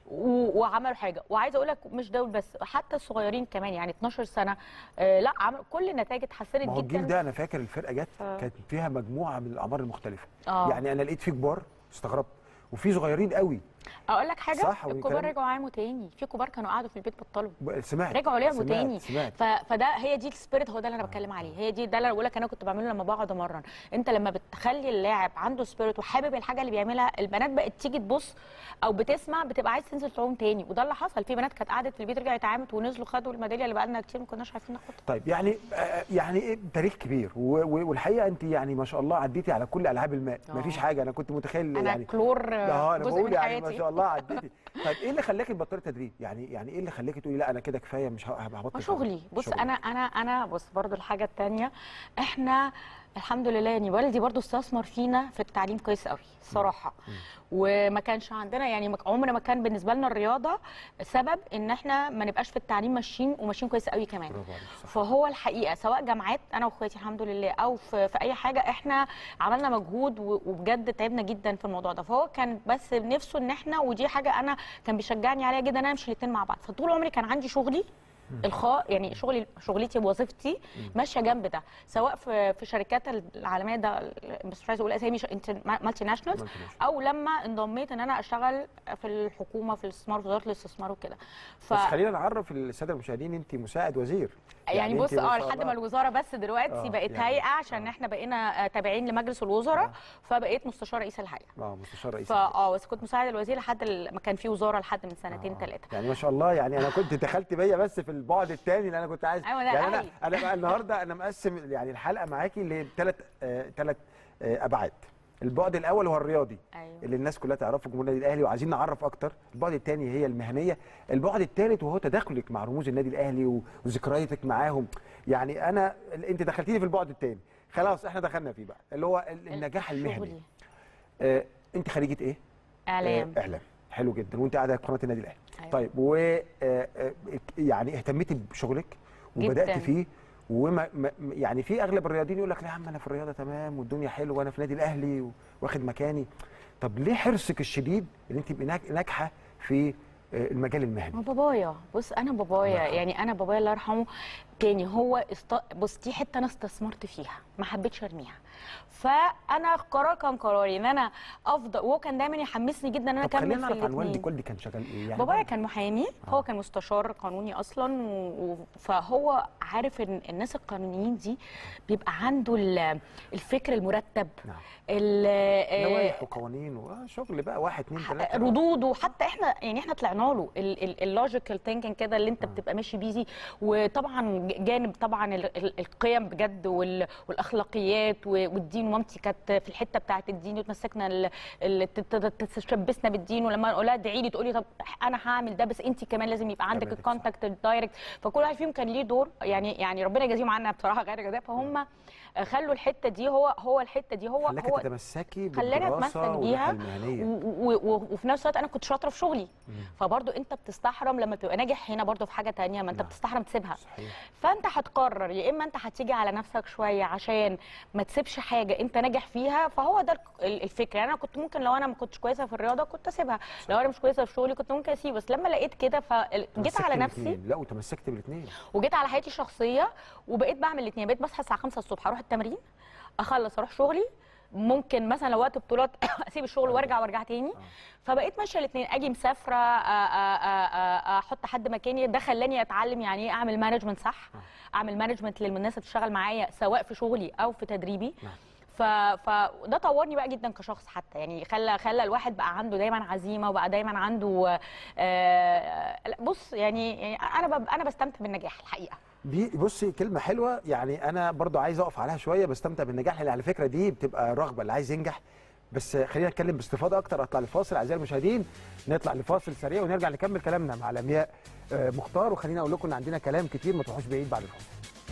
و- وعملوا حاجه وعايزه اقول لك مش دول بس حتى الصغيرين كمان يعني 12 سنه آه لا عملوا كل النتائج اتحسنت ما هو جدا الجيل ده انا فاكر الفرقه جت آه. كانت فيها مجموعه من الاعمار المختلفه آه. يعني انا لقيت في كبار استغربت وفي صغيرين قوي اقول لك حاجه صح، الكبار والكلام- رجعوا عاموا تاني في كبار كانوا قعدوا في البيت بطلوا ب- سمعت رجعوا لعبوا سمعت تاني سمعت ف... فده هي دي السبيريت هو ده اللي انا بتكلم عليه هي دي ده اللي انا بقول لك انا كنت بعمله لما بقعد امرن انت لما بتخلي اللاعب عنده سبيريت وحابب الحاجه اللي بيعملها البنات بقت تيجي تبص او بتسمع بتبقى عايز تنزل تعوم تاني وده اللي حصل في بنات كانت قعدت في البيت رجعت اتعامت ونزلوا خدوا الميداليه اللي بقالنا كتير ما كناش عارفين ناخدها طيب يعني آه، يعني إيه تاريخ كبير و- و- والحقيقه انت يعني ما شاء الله عديتي على كل العاب الماء ما آه. فيش حاجه انا كنت متخيل انا يعني كلور اه انا جزء بقول من يعني حياتي ما شاء الله عديتي طيب ايه اللي خلاكي تبطلي تدريب يعني يعني ايه اللي خلاكي تقولي لا انا كده كفايه مش ه- هبطل ما شغلي تدريب؟ بص شغلي. انا انا انا بص برضو الحاجه الثانيه احنا الحمد لله يعني والدي برضو استثمر فينا في التعليم كويس قوي الصراحه وما كانش عندنا يعني ما- عمر ما كان بالنسبه لنا الرياضه سبب ان احنا ما نبقاش في التعليم ماشيين وماشيين كويس قوي كمان برافو عليك صح فهو الحقيقه سواء جامعات انا واخواتي الحمد لله او في, في اي حاجه احنا عملنا مجهود و- وبجد تعبنا جدا في الموضوع ده فهو كان بس نفسه ان احنا ودي حاجه انا كان بيشجعني عليها جدا ان انا امشي الاثنين مع بعض فطول عمري كان عندي شغلي الخاء يعني شغلي شغلتي ووظيفتي ماشيه جنب ده سواء في في شركات العالميه ده مش عايزه اقول اسامي مالتي ناشونالز او لما انضميت ان انا اشتغل في الحكومه في الاستثمار في وزاره الاستثمار وكده ف بس خلينا نعرف الساده المشاهدين انت مساعد وزير يعني, أنت بص ما اه شاء لحد الله. ما الوزاره بس دلوقتي آه، بقت يعني- هيئه عشان آه. احنا بقينا آه، تابعين لمجلس الوزراء فبقيت مستشار رئيس الهيئه اه مستشار رئيس فا اه بس كنت مساعد الوزير لحد ال- ما كان في وزاره لحد من سنتين آه. ثلاثه يعني ما شاء الله يعني انا كنت دخلت بيا بس في البعد الثاني اللي انا كنت عايز أيوة ده يعني انا أهلي. انا بقى النهارده انا مقسم يعني الحلقه معاكي لثلاث ثلاث ابعاد البعد الاول هو الرياضي ايوه اللي الناس كلها تعرفه جمهور النادي الاهلي وعايزين نعرف اكتر البعد الثاني هي المهنيه البعد الثالث وهو تداخلك مع رموز النادي الاهلي و- وذكرياتك معاهم يعني انا انت دخلتيني في البعد الثاني خلاص احنا دخلنا فيه بقى اللي هو ال- النجاح المهني شغلي. آه انت خريجه ايه اعلام آه اعلام حلو جدا وانت قاعده في قناه النادي الاهلي أيوة. طيب و آه، آه، يعني اهتميتي بشغلك وبدات جداً. فيه وما ما- يعني في اغلب الرياضيين يقول لك لا يا عم انا في الرياضه تمام والدنيا حلوه وانا في النادي الاهلي واخد مكاني طب ليه حرصك الشديد ان انت تبقي ناج- ناجحه في آه، المجال المهني ما بابايا بص انا بابايا الله يرحمه. يعني انا بابايا الله يرحمه كان هو است... بص دي حته انا استثمرت فيها ما حبيتش ارميها فانا القرار كان قراري ان انا افضل وهو كان دايما يحمسني جدا ان انا طب خلينا اكمل في نعرف عن والدك الاثنين والدي كان شغال ايه يعني بابايا كان محامي هو كان مستشار قانوني اصلا و... و- فهو عارف ان الناس القانونيين دي بيبقى عنده ال- الفكر المرتب نعم. ال- آه، لوائح وقوانين وشغل بقى واحد اثنين ثلاثه ردود وحتى احنا يعني احنا طلعنا له اللوجيكال ثينكينج كده اللي انت بتبقى ماشي بيه دي وطبعا جانب طبعا ال- ال- القيم بجد وال- والاخلاقيات و- والدين ومامتي كانت في الحته بتاعه الدين وتمسكنا ال- ال- ت- ت- تشبثنا بالدين ولما نقول لها ادعي لي تقولي طب انا هعمل ده بس انت كمان لازم يبقى عندك تعملي صح. الكونتاكت الدايركت فكل واحد فيهم كان ليه دور يعني يعني ربنا يجازيهم عنا بصراحه غير جزاء فهم خلوا الحته دي هو هو الحته دي هو خلاكي هو تتمسكي خلاني بالدراسه اتمسك بيها والناحيه المهنيه و- و- و- وفي نفس الوقت انا كنت شاطره في شغلي فبرضو انت بتستحرم لما تبقى ناجح هنا برضو في حاجه تانية ما انت نعم. بتستحرم تسيبها صحيح فانت هتقرر يا اما انت هتيجي على نفسك شويه عشان ما تسيبش حاجه انت ناجح فيها فهو ده الك- ال- الفكره يعني انا كنت ممكن لو انا ما كنتش كويسه في الرياضه كنت اسيبها لو انا مش كويسه في شغلي كنت ممكن اسيب بس لما لقيت كده فجيت تمسكتي على نفسي بالاتنين. لا وتمسكت بالاثنين وجيت على حياتي الشخصيه وبقيت بعمل الاثنين بقيت بصحى الساعه 5 الصبح اروح التمرين اخلص اروح شغلي ممكن مثلا لو وقت بطولات اسيب الشغل وارجع وارجع تاني فبقيت ماشيه الاثنين اجي مسافره آ- آ- آ- آ- احط حد مكاني ده خلاني اتعلم يعني ايه اعمل مانجمنت صح اعمل مانجمنت للناس اللي بتشتغل معايا سواء في شغلي او في تدريبي ف... فده طورني بقى جدا كشخص حتى يعني خلى خلى الواحد بقى عنده دايما عزيمه وبقى دايما عنده آه... لا، بص يعني, يعني انا ب... انا بستمتع بالنجاح الحقيقه دي بصي كلمه حلوه يعني انا برضو عايز اقف عليها شويه بستمتع بالنجاح لان على فكره دي بتبقى رغبه اللي عايز ينجح بس خلينا نتكلم باستفاضه اكتر اطلع لفاصل اعزائي المشاهدين نطلع لفاصل سريع ونرجع نكمل كلامنا مع لمياء آه، مختار وخلينا اقول لكم ان عندنا كلام كتير ما تروحوش بعيد بعد الفاصل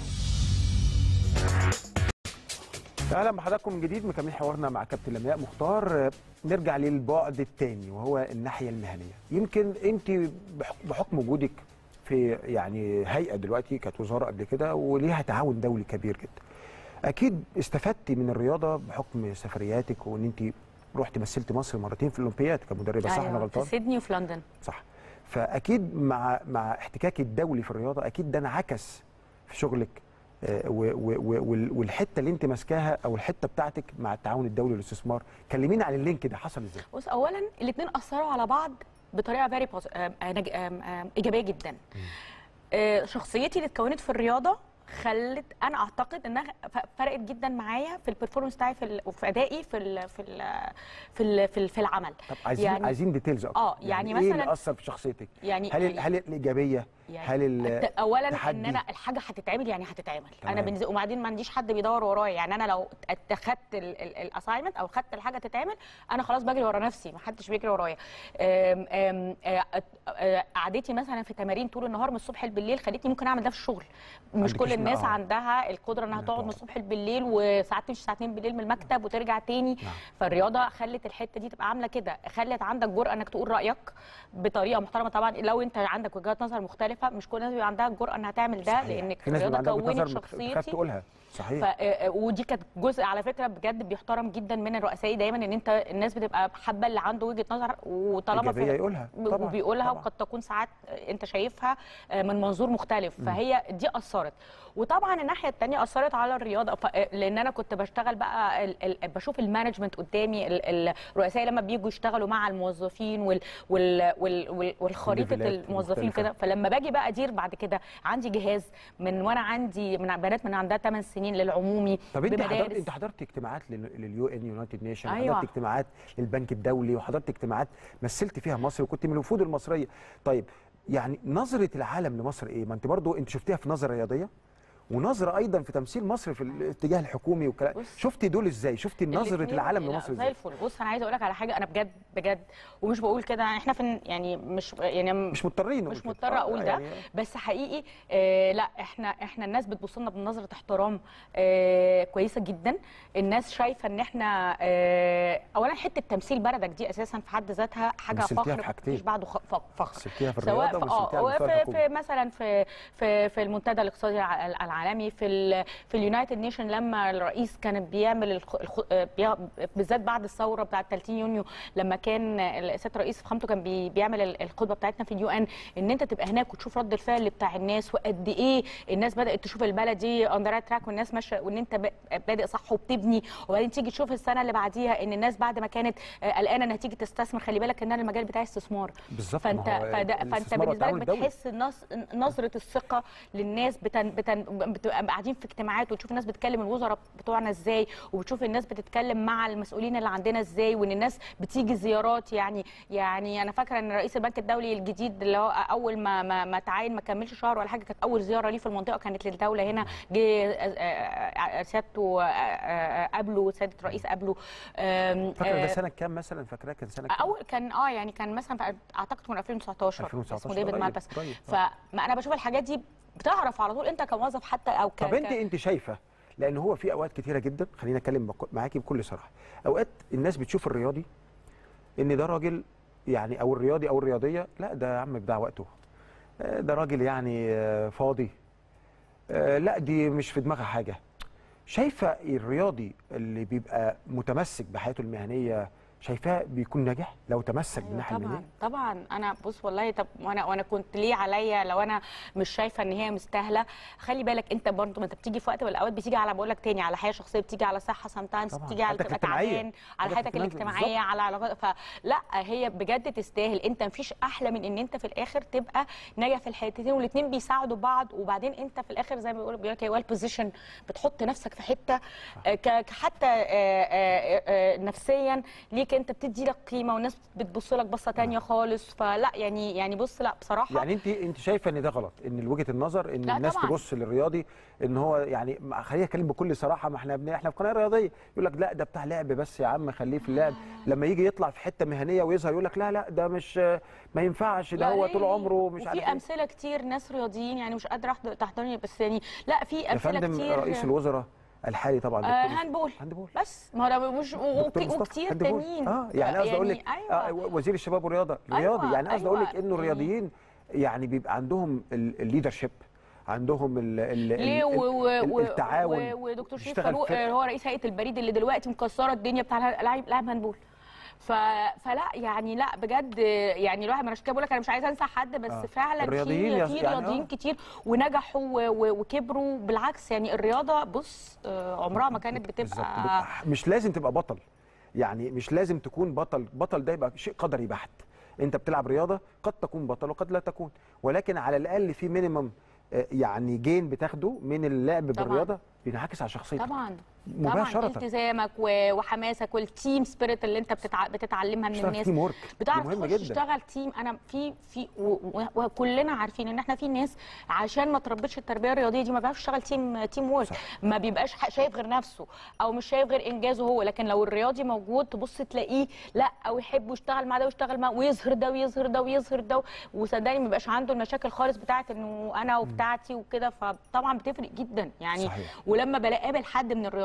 اهلا بحضراتكم من جديد مكملين حوارنا مع كابتن لمياء مختار آه، نرجع للبعد الثاني وهو الناحيه المهنيه يمكن انت بح- بحكم وجودك في يعني هيئه دلوقتي كانت وزاره قبل كده وليها تعاون دولي كبير جدا اكيد استفدتي من الرياضه بحكم سفرياتك وان انت رحت مثلت مصر مرتين في الاولمبياد كمدربه صح انا في غلطان سيدني وفي لندن صح فاكيد مع مع احتكاكي الدولي في الرياضه اكيد ده انعكس في شغلك آه، و- و- و- وال- والحته اللي انت ماسكاها او الحته بتاعتك مع التعاون الدولي والاستثمار كلمينا عن اللينك ده حصل ازاي بص اولا الاثنين اثروا على بعض بطريقه فيري ايجابيه جدا آه، شخصيتي اللي اتكونت في الرياضه خلت انا اعتقد انها ف- فرقت جدا معايا في البرفورمانس بتاعي في ال- وفي ادائي في ال في ال في ال في, ال في العمل طب عايزين يعني يعني- عايزين ديتيلز اكتر آه، يعني ايه اللي مثلاً- اثر في شخصيتك يعني هل ال- يعني- هل الايجابيه يعني هل ال- الت- اولا ان التحدي؟ انا الحاجه هتتعمل يعني هتتعمل تمام. انا بالنسبه وبعدين ما عنديش حد بيدور ورايا يعني انا لو اتخذت الاساينمنت او خدت الحاجه تتعمل انا خلاص بجري ورا نفسي ما حدش بيجري ورايا أم- أم- آه، آه، قعدتي مثلا في تمارين طول النهار من الصبح بالليل خلتني ممكن اعمل ده في الشغل مش عندك كل اسم- الناس آه. عندها القدره انها إنها تقعد من تقعد. الصبح بالليل وساعات تمشي ساعتين بالليل من المكتب وترجع تاني نعم. فالرياضه خلت الحته دي تبقى عامله كده خلت عندك جرأه انك تقول رايك بطريقه محترمه طبعا لو انت عندك وجهات نظر مختلفه مختلفه مش كل الناس بيبقى عندها الجرأه انها تعمل ده صحيح. لانك في ناس بيبقى الرياضه عندها وجهة كونت نظر بتخ- بتخاف شخصيتي تقولها ف... صحيح آه، ودي كانت جزء على فكره بجد بيحترم جدا من الرؤساء دايما ان انت الناس بتبقى حابه اللي عنده وجهه نظر وطالما إيجابية يقولها. طبعاً، وبيقولها طبعاً. وقد تكون ساعات انت شايفها من منظور مختلف فهي دي اثرت وطبعا الناحيه الثانيه اثرت على الرياضه ف... لان انا كنت بشتغل بقى ال... ال... بشوف المانجمنت قدامي ال... الرؤساء لما بييجوا يشتغلوا مع الموظفين وال... وال... وال... وال... والخريطه الليفلات الموظفين المختلفة. كده فلما باجي بقى ادير بعد كده عندي جهاز من وانا عندي من بنات من عندها 8 سنين للعمومي طب انت حضرت بمدارس انت حضرت اجتماعات لليو ان يونايتد نيشن أيوة. حضرت اجتماعات للبنك الدولي وحضرت اجتماعات مثلت فيها مصر وكنت من الوفود المصريه طيب يعني نظره العالم لمصر ايه ما انت برضو انت شفتيها في نظره رياضيه ونظره ايضا في تمثيل مصر في الاتجاه الحكومي والكلام بص. شفتي دول ازاي شفتي نظره الاتنين- العالم لا، لمصر زي ازاي الفل بص انا عايزه اقول لك على حاجه انا بجد بجد ومش بقول كده احنا في يعني مش يعني مش مضطرين نقول مش كده. مضطره آه، اقول ده يعني بس حقيقي آه لا احنا احنا الناس بتبص لنا بنظره احترام آه كويسه جدا الناس شايفه ان احنا آه اولا حته تمثيل بلدك دي اساسا في حد ذاتها حاجه مثلتيها فخر في حاجتين. مفيش بعده خ- ف- فخر مثلتيها في سواء الرياضة في ومثلتيها على اه المستوى في, الحكومي. في مثلا في في في المنتدى الاقتصادي الع- العالمي في ال في اليونايتد نيشن لما الرئيس كان بيعمل الخ... الخ... بي... بالذات بعد الثوره بتاعه 30 يونيو لما كان سياده الرئيس فخامته كان بي... بيعمل ال- الخطبه بتاعتنا في اليو ان ان انت تبقى هناك وتشوف رد الفعل بتاع الناس وقد ايه الناس بدات تشوف البلد دي اون ذا تراك والناس ماشيه وان انت ب... بادئ صح وبتبني وبعدين تيجي تشوف السنه اللي بعديها ان الناس بعد ما كانت آه، قلقانه انها تيجي تستثمر خلي بالك ان انا المجال بتاعي استثمار بالظبط، فانت ما هو فده فانت الاستثمار بالنسبه لك والتعاون الدولي. بتحس نص... نظره الثقه للناس بتن... بتن... بتبقى قاعدين في اجتماعات وتشوف الناس بتكلم الوزراء بتوعنا ازاي وبتشوف الناس بتتكلم مع المسؤولين اللي عندنا ازاي وان الناس بتيجي زيارات يعني يعني انا فاكره ان رئيس البنك الدولي الجديد اللي هو اول ما ما, ما تعين ما كملش شهر ولا حاجه كانت اول زياره ليه في المنطقه كانت للدوله هنا جه آه، آه، آه، سيادته آه، آه، قابله سياده الرئيس قابله آم، فاكره ده آه، سنه كام مثلا فاكراه كان سنه كام اول كان اه يعني كان مثلا في اعتقد من 2019 2019 اسمه ديفيد قريب، مالبس قريب، فما انا بشوف الحاجات دي بتعرف على طول انت كموظف حتى او ك طب انت ك- انت شايفه لان هو في اوقات كتيره جدا خلينا اتكلم بك- معاكي بكل صراحه اوقات الناس بتشوف الرياضي ان ده راجل يعني او الرياضي او الرياضيه لا ده يا عم بتاع وقته آه، ده راجل يعني آه، فاضي آه، لا دي مش في دماغها حاجه شايفه الرياضي اللي بيبقى متمسك بحياته المهنيه شايفاه بيكون ناجح لو تمسك أيوة بالناحيه طبعا المهنيه طبعا انا بص والله طب وانا وانا كنت ليه عليا لو انا مش شايفه ان هي مستاهله خلي بالك انت برضه ما انت بتيجي في وقت من الاوقات بتيجي على بقول لك تاني على حياه شخصيه بتيجي على صحه سام تايمز طبعاً. بتيجي على حياتك تبقى الاجتماعية. تعبان على حياتك حياتك الاجتماعية، الاجتماعيه على علاقات فلا هي بجد تستاهل انت مفيش احلى من ان انت في الاخر تبقى ناجح في الحياتين والاثنين بيساعدوا بعض وبعدين انت في الاخر زي ما بيقولوا بيقول لك ويل بوزيشن بتحط نفسك في حته آه، ك- حتى آه، آه، آه، نفسيا ليك انت بتدي لك قيمه والناس بتبص لك بصه تانية خالص فلا يعني يعني بص لا بصراحه يعني انت انت شايفه ان ده غلط ان وجهه النظر ان لا الناس طبعاً. تبص للرياضي ان هو يعني ما- خلينا اتكلم بكل صراحه ما احنا بن- احنا في قناه رياضيه يقول لك لا ده بتاع لعب بس يا عم خليه في اللعب لما يجي يطلع في حته مهنيه ويظهر يقول لك لا لا ده مش ما ينفعش ده لا هو ليه؟ طول عمره مش عارف وفي ايه امثله كتير ناس رياضيين يعني مش قادره أحضر- تحضرني بس يعني لا في يا امثله فندم كتير رئيس الوزراء الحالي طبعا آه دكتور هاندبول هاندبول بس ما هو مش و- دكتور وك- مصطفى وكتير هاندبول. تانيين اه يعني قصدي اقول لك أيوة. آه وزير الشباب والرياضه رياضي أيوة، يعني قصدي اقول لك أيوة. انه الرياضيين يعني بيبقى عندهم الليدرشيب عندهم ال ال ليه و- و- ال- و- التعاون و- ودكتور شريف يشتغل فاروق فرقة. آه، هو رئيس هيئه البريد اللي دلوقتي مكسره الدنيا بتاع لاعب لاعب هاندبول ف... فلا يعني لا بجد يعني الواحد مش كده بقول لك انا مش عايزه انسى حد بس آه. فعلا الرياضيين في يص- في يعني رياضيين آه. كتير ونجحوا و... و... وكبروا بالعكس يعني الرياضه بص آه، عمرها ما كانت بالظبط. بتبقى مش لازم تبقى بطل يعني مش لازم تكون بطل بطل ده يبقى شيء قدري بحت انت بتلعب رياضه قد تكون بطل وقد لا تكون ولكن على الاقل في مينيمم يعني جين بتاخده من اللعب طبعاً. بالرياضه بينعكس على شخصيتك طبعا مباشرة. طبعا التزامك و- وحماسك والتيم سبيريت اللي انت بتتع... بتتعلمها من تشتغل الناس تيم ورك بتعرف مهم تخش جدا تشتغل تيم انا في في و- و- وكلنا عارفين ان احنا في ناس عشان ما تربتش التربيه الرياضيه دي ما بيعرفش يشتغل تيم تيم وورك صح. ما بيبقاش ح- شايف غير نفسه او مش شايف غير انجازه هو لكن لو الرياضي موجود تبص تلاقيه لا او يحب يشتغل مع ده ويشتغل مع ويظهر ده ويظهر ده ويظهر ده وصدقني ما بيبقاش عنده المشاكل خالص بتاعت انه انا وبتاعتي وكده فطبعا بتفرق جدا يعني صحيح. ولما بقابل حد من الرياضيين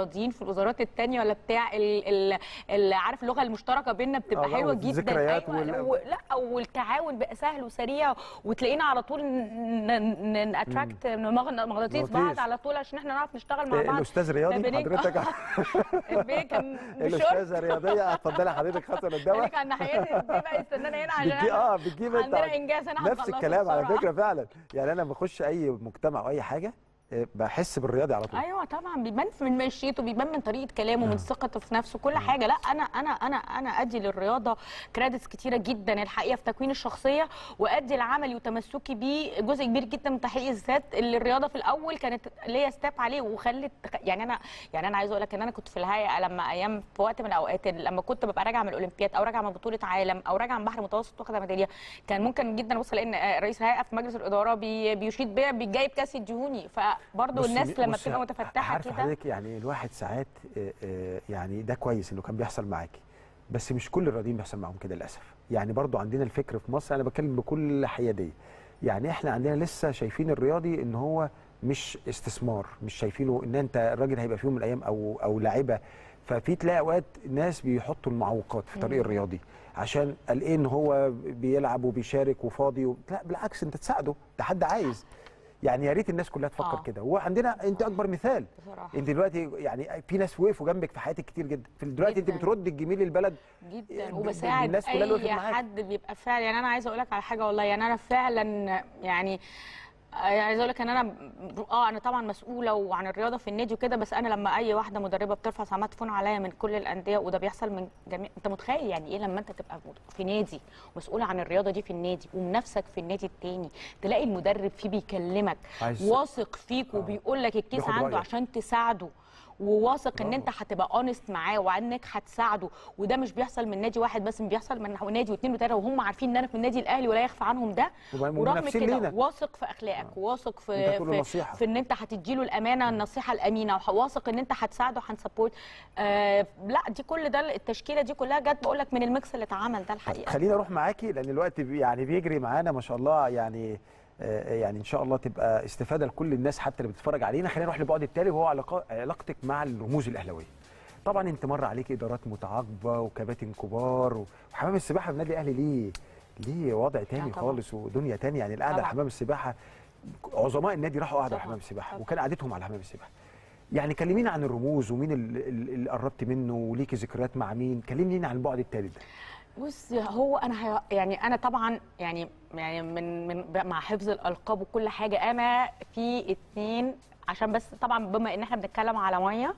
رياضيين في الوزارات التانية ولا بتاع ال ال ال عارف اللغه المشتركه بيننا بتبقى آه، لا، حلوه جدا والذكريات أيوة وال- و... لا والتعاون بقى سهل وسريع وتلاقينا على طول ناتراكت مغناطيس بعض مغناطيس. على طول عشان احنا نعرف نشتغل مع آه، بعض الاستاذ رياضي بنيجي- حضرتك البيه كان بشورت الاستاذه رياضيه اتفضلي حضرتك خطوه قال للدواء لك على ناحيتي البيه بقى يستنانا هنا عشان بتجي احنا اه بتجيب انت عندنا انجاز انا نفس الكلام على فكره فعلا يعني انا بخش اي مجتمع او اي حاجه آه، بحس بالرياضي على طول ايوه طبعا بيبان من مشيته بيبان من طريقه كلامه من ثقته في نفسه كل حاجه لا انا انا انا انا ادي للرياضه كريدتس كتيره جدا الحقيقه في تكوين الشخصيه وادي العملي وتمسكي بيه جزء كبير جدا من تحقيق الذات اللي الرياضه في الاول كانت ليا ستيب عليه وخلت يعني انا يعني انا عايزه اقول لك ان انا كنت في الهيئه لما ايام في وقت من الاوقات لما كنت ببقى راجعه من الاولمبياد او راجعه من بطوله عالم او راجعه من بحر متوسط واخده ميداليه كان ممكن جدا اوصل لان رئيس الهيئه في مجلس الاداره بي بيشيد بيا بيجايب كاس يديهوني فبرضه بصي- الناس لما بصي، بتبقى متفتحه عارفه كده حضرتك يعني الواحد ساعات آه، آه، يعني ده كويس انه كان بيحصل معاكي بس مش كل الرياضيين بيحصل معاهم كده للاسف يعني برضو عندنا الفكر في مصر انا بتكلم بكل حياديه يعني احنا عندنا لسه شايفين الرياضي ان هو مش استثمار مش شايفينه ان انت الراجل هيبقى في يوم من الايام او او لاعيبه ففي تلاقي اوقات ناس بيحطوا المعوقات في طريق الرياضي عشان قال ايه ان هو بيلعب وبيشارك وفاضي و... لا بالعكس انت تساعده ده حد عايز يعني يا ريت الناس كلها تفكر آه. كده وعندنا انت اكبر مثال بصراحه انت دلوقتي يعني في ناس وقفوا جنبك في حياتك كتير جدا في دلوقتي انت جداً. بترد الجميل للبلد جدا ب- وبساعد الناس كلها اللي وقفت اي معاك. حد بيبقى فعلا يعني انا عايزه اقول لك على حاجه والله يعني انا فعلا يعني عايزه اقول لك ان انا اه انا طبعا مسؤوله وعن الرياضه في النادي وكده بس انا لما اي واحده مدربه بترفع سماعه تليفون عليا من كل الانديه وده بيحصل من جميع انت متخيل يعني ايه لما انت تبقى في نادي مسؤوله عن الرياضه دي في النادي ومنافسك في النادي التاني تلاقي المدرب فيه بيكلمك عايز- واثق فيك وبيقول لك الكيس بياخد عنده رأيك. عشان تساعده وواثق ان برافو. انت هتبقى اونست معاه وانك هتساعده وده مش بيحصل من نادي واحد بس بيحصل من نادي واثنين وثلاثه وهم عارفين ان انا في النادي الاهلي ولا يخفى عنهم ده وبقى ورغم منافسين كده لينا. واثق في اخلاقك واثق انت في هتقول له في, نصيحة. في ان انت هتديله الامانه النصيحه الامينه واثق ان انت هتساعده هنسبورت آه لا دي كل ده التشكيله دي كلها جت بقول لك من الميكس اللي اتعمل ده الحقيقه خليني اروح معاكي لان الوقت بي يعني بيجري معانا ما شاء الله يعني آه، يعني ان شاء الله تبقى استفاده لكل الناس حتى اللي بتتفرج علينا خلينا نروح للبعد التالي وهو علاقة علاقتك مع الرموز الاهلاويه طبعا انت مر عليك ادارات متعاقبه وكباتن كبار وحمام السباحه في النادي الاهلي ليه ليه وضع تاني طبعاً. خالص ودنيا تانية يعني القعده على طبعاً. حمام السباحه عظماء النادي راحوا قعدوا على طبعاً. حمام السباحه طبعاً. وكان قعدتهم على حمام السباحه يعني كلمينا عن الرموز ومين ال- ال- اللي قربت منه وليكي ذكريات مع مين كلميني عن البعد التالي ده بص هو انا ه- يعني انا طبعا يعني يعني من من مع حفظ الالقاب وكل حاجه انا في اتنين عشان بس طبعا بما ان احنا بنتكلم على ميه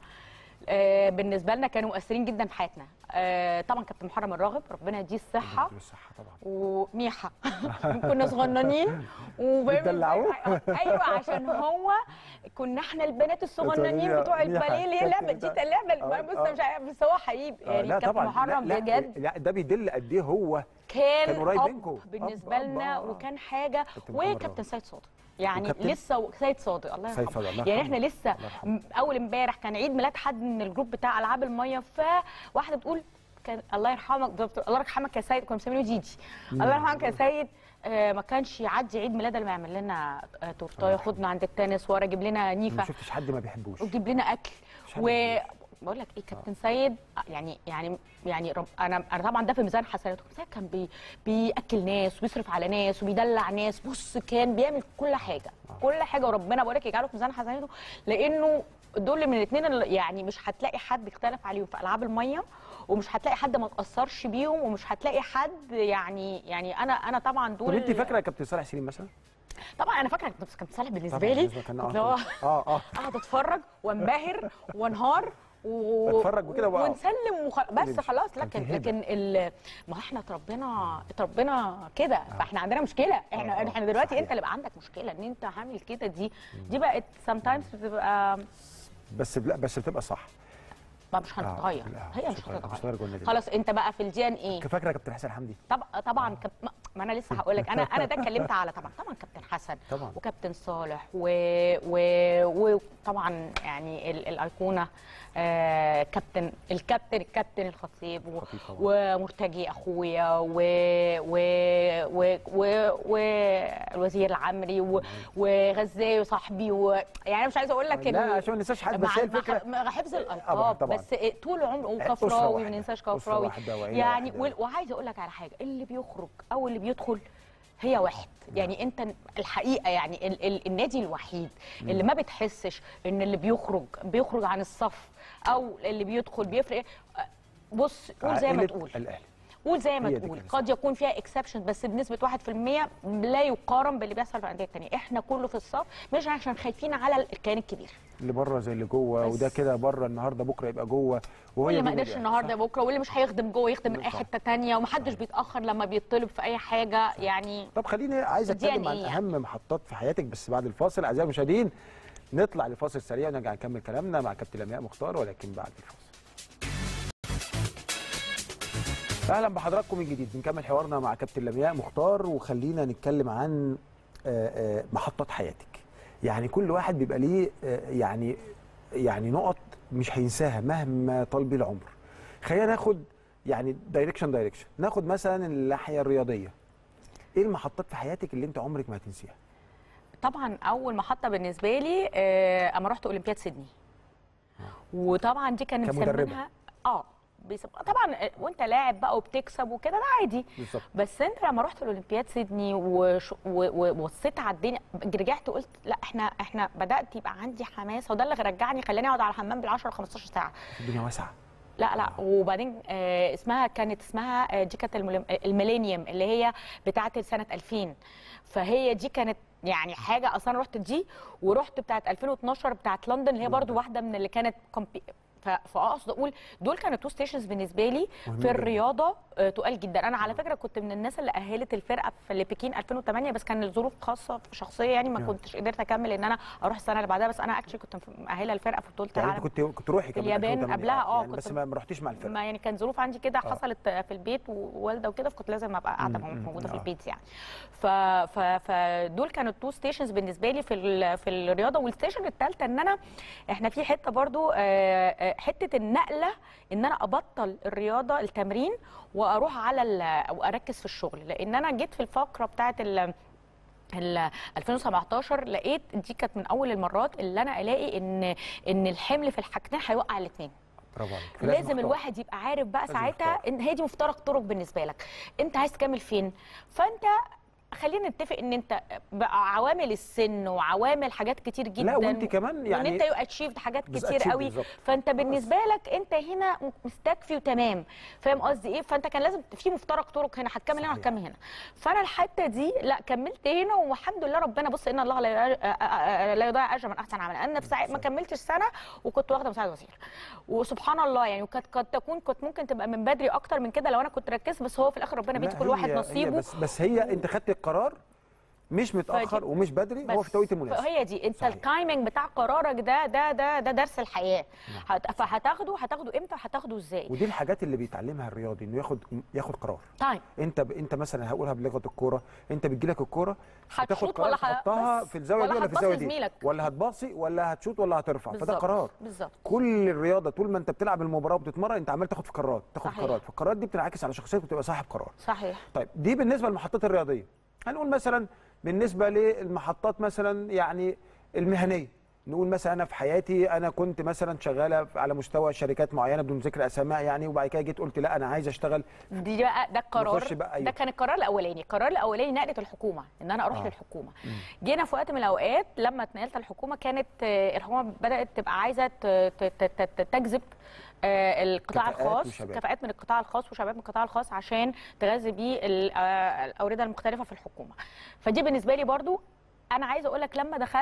آه بالنسبه لنا كانوا مؤثرين جدا في حياتنا آه طبعا كابتن محرم الراغب ربنا يديه الصحه بالصحه طبعا وميحة كنا صغننين وبعمل- بتدلعوه؟ ايوه عشان هو كنا احنا البنات الصغننين بتقولي بتوع لي ميحة. الباليه اللي هي اللعبه دي كابتن اللعبه آه، اللي- بص آه. مش عارف بس هو حبيب آه، يعني لا كابتن طبعا محرم لا بجد لا ده بيدل قد ايه هو كان, كان قريب أب منكم. بالنسبه أب- أب- لنا آه. وكان حاجه كابتن محمد وكابتن راغب. سيد صادق يعني وكابتن؟ لسه سيد صادق الله سيد يرحمه صادق، الله يعني يرحمه. احنا لسه الله يرحمه. م- اول امبارح كان عيد ميلاد حد من الجروب بتاع العاب الميه فواحده بتقول كان الله يرحمك دكتور الله يرحمك يا سيد كنا مسمينه جيجي الله يرحمك يا سيد آه ما كانش يعدي عيد ميلاد الا ما يعمل لنا آه تورته ياخدنا عند التنس ورا يجيب لنا ما نيفه شفتش حد ما بيحبوش وتجيب لنا اكل مش حد و بيحبوش. بقول لك ايه كابتن سيد يعني يعني يعني رب انا انا طبعا ده في ميزان حسناته كابتن سيد كان بي بياكل ناس وبيصرف على ناس وبيدلع ناس بص كان بيعمل كل حاجه كل حاجه وربنا بقول لك يجعله في ميزان حسناته لانه دول من الاثنين يعني مش هتلاقي حد اختلف عليهم في العاب الميه ومش هتلاقي حد ما تاثرش بيهم ومش هتلاقي حد يعني يعني انا انا طبعا طب دول انت فاكره يا كابتن صالح سليم مثلا؟ طبعا انا فاكره كابتن كابتن صالح بالنسبه طبعاً لي بالنسبة كان اللي هو اه اه اقعد اتفرج وانبهر وانهار و... أتفرج وكده وأقعد. ونسلم وخ... بس ونمشي. خلاص كان في لكن هبة. لكن ال... ما احنا اتربينا اتربينا كده فاحنا عندنا مشكله احنا آه، آه، احنا دلوقتي صحيح. انت اللي بقى عندك مشكله ان انت عامل كده دي دي بقت سام تايمز بتبقى بس لا بس بتبقى صح ما مش هتتغير لا، هي مش مش هتتغير. مش هتتغير هتتغير جوه النادي خلاص انت بقى في الجي ان ايه فاكره يا كابتن حسن حمدي؟ طب طبعا كب... ما- ما انا لسه هقول لك انا انا ده اتكلمت على طبعا طبعا كابتن حسن طبعا وكابتن صالح و... و... وطبعا يعني ال... الايقونه آه كابتن الكابتن الكابتن الخطيب و... خطيب طبعاً. ومرتجي اخويا و... و... و... و... والوزير العمري و... وغزاوي صاحبي و... يعني انا مش عايزه اقول لك لا عشان ما ننساش حد بس مع هي مع- الفكره مع حفظ طبعاً، الالقاب طبعاً. بس طول عمره أسرة وكفراوي ما واحدة. ننساش أسرة كفراوي واحدة وعيلة يعني واحدة. وال- وعايزه اقول لك على حاجه اللي بيخرج او اللي بيدخل هي واحد يعني انت الحقيقه يعني ال ال النادي الوحيد اللي ما بتحسش ان اللي بيخرج بيخرج عن الصف او اللي بيدخل بيفرق إيه. بص قول زي ما عائلة تقول الاهلي قول زي ما هي دي تقول كده قد يكون فيها اكسبشن بس بنسبه 1% لا يقارن باللي بيحصل في الانديه الثانيه احنا كله في الصف مش عشان خايفين على الكيان الكبير اللي بره زي اللي جوه بس. وده كده بره النهارده بكره يبقى جوه وهي واللي ما دي قدرش الأهلي. النهارده بكره واللي مش هيخدم جوه يخدم من اي صح. حته تانية ومحدش بيتاخر لما بيطلب في اي حاجه يعني طب خليني عايز دي اتكلم عن يعني إيه؟ اهم محطات في حياتك بس بعد الفاصل اعزائي المشاهدين نطلع لفاصل سريع ونرجع نكمل كلامنا مع كابتن لمياء مختار ولكن بعد الفاصل اهلا بحضراتكم من جديد بنكمل حوارنا مع كابتن لمياء مختار وخلينا نتكلم عن آه، آه، محطات حياتك يعني كل واحد بيبقى ليه آه، يعني يعني نقط مش هينساها مهما طال بيه العمر خلينا ناخد يعني دايركشن دايركشن ناخد مثلا الناحيه الرياضيه ايه المحطات في حياتك اللي انت عمرك ما هتنسيها طبعا اول محطه بالنسبه لي آه، اما رحت اولمبياد سيدني وطبعا دي كانت كمدربة. مسمينها اه بيسم... طبعا آه، وانت لاعب بقى وبتكسب وكده ده عادي بالظبط بس انت لما رحت الاولمبياد سيدني وش- و- و- وبصيت على الدنيا رجعت قلت لا احنا احنا بدات يبقى عندي حماس وده اللي رجعني خلاني اقعد على الحمام بال 10 15 ساعه الدنيا واسعه لا لا وبعدين آه اسمها كانت اسمها آه، دي كانت الملم- الميلينيوم اللي هي بتاعت سنه 2000 فهي دي كانت يعني حاجه اصلا رحت دي ورحت بتاعت 2012 بتاعت لندن اللي هي برضو واحده من اللي كانت كومبي ف- فاقصد اقول دول كانوا تو ستيشنز بالنسبه لي مهمين في جداً. الرياضه آه، تقال جدا انا على فكره كنت من الناس اللي اهلت الفرقه في لبكين 2008 بس كان الظروف خاصه شخصيه يعني ما نعم. كنتش قدرت اكمل ان انا اروح السنه اللي بعدها بس انا اكشلي كنت مأهله الفرقه في بطوله يعني العالم انت كنت كنت روحي في كمان اليابان 2008. قبلها، اه، يعني كنت- بس ما ما رحتيش مع الفرقه ما يعني كان ظروف عندي كده آه. حصلت في البيت ووالده وكده فكنت لازم ابقى قاعده مم، مم، موجوده في آه. البيت يعني ف... ف... فدول كانوا تو ستيشنز بالنسبه لي في ال... في الرياضه والستيشن الثالثه ان انا احنا في حته برضو آه، آه، حته النقله ان انا ابطل الرياضه التمرين واروح على ال... واركز في الشغل لان انا جيت في الفقره بتاعه ال... ال 2017 لقيت دي كانت من اول المرات اللي انا الاقي ان ان الحمل في الحاجتين هيوقع الاثنين برافو عليك لازم اختار. الواحد يبقى عارف بقى لازم ساعتها يختار. ان هي دي مفترق طرق بالنسبه لك انت عايز تكمل فين فانت خلينا نتفق ان انت بقى عوامل السن وعوامل حاجات كتير جدا لا وانت كمان وان يعني انت يو اتشيفد حاجات بس كتير achieved قوي بالظبط. فانت بالنسبه لك انت هنا مستكفي وتمام فاهم قصدي ايه فانت كان لازم في مفترق طرق هنا هتكمل هنا صحيح. وهتكمل هنا فانا الحته دي لا كملت هنا والحمد لله ربنا بص ان الله لا ي- لا يضيع اجر من احسن عمل انا في ساعة ما كملتش سنه وكنت واخده مساعد وزير وسبحان الله يعني وكانت قد تكون كنت ممكن تبقى من بدري اكتر من كده لو انا كنت ركزت بس هو في الاخر ربنا بيدي لا، كل واحد هي- هي نصيبه بس بس هي انت خدت القرار مش متاخر فدي- ومش بدري هو في التوقيت المناسب هي دي انت صحيح. التايمنج بتاع قرارك ده ده ده ده درس الحياه هت- فهتاخده هتاخده امتى هتاخده ازاي ودي الحاجات اللي بيتعلمها الرياضي انه ياخد ياخد قرار طيب انت ب... انت مثلا هقولها بلغه الكوره انت بتجيلك الكوره هتاخد هتشوط قرار ولا ه- تحطها بس. في الزاويه ولا دي ولا في هتباصي الزاويه دي لزميلك. ولا هتباصي ولا هتشوط ولا هترفع فده بالظبط، قرار بالظبط كل الرياضه طول ما انت بتلعب المباراه وبتتمرن انت عمال تاخد في قرارات تاخد صحيح. قرارات فالقرارات دي بتنعكس على شخصيتك وتبقى صاحب قرار صحيح طيب دي بالنسبه للمحطات الرياضيه هنقول مثلا بالنسبه للمحطات مثلا يعني المهنيه نقول مثلا انا في حياتي انا كنت مثلا شغاله على مستوى شركات معينه بدون ذكر اسماء يعني وبعد كده جيت قلت لا انا عايز اشتغل دي بقى ده القرار نخش بقى، أيوة. ده كان القرار الاولاني القرار الاولاني نقله الحكومه ان انا اروح آه. آه. للحكومه جينا في وقت من الاوقات لما اتنقلت الحكومه كانت آه، الحكومه بدات تبقى عايزه ت- ت- ت- ت- تجذب آه، القطاع كفاءات الخاص وشباب. كفاءات من القطاع الخاص وشباب من القطاع الخاص عشان تغذي بيه ال- آه، الاورده المختلفه في الحكومه فدي بالنسبه لي برضو انا عايزه اقول لك لما دخلت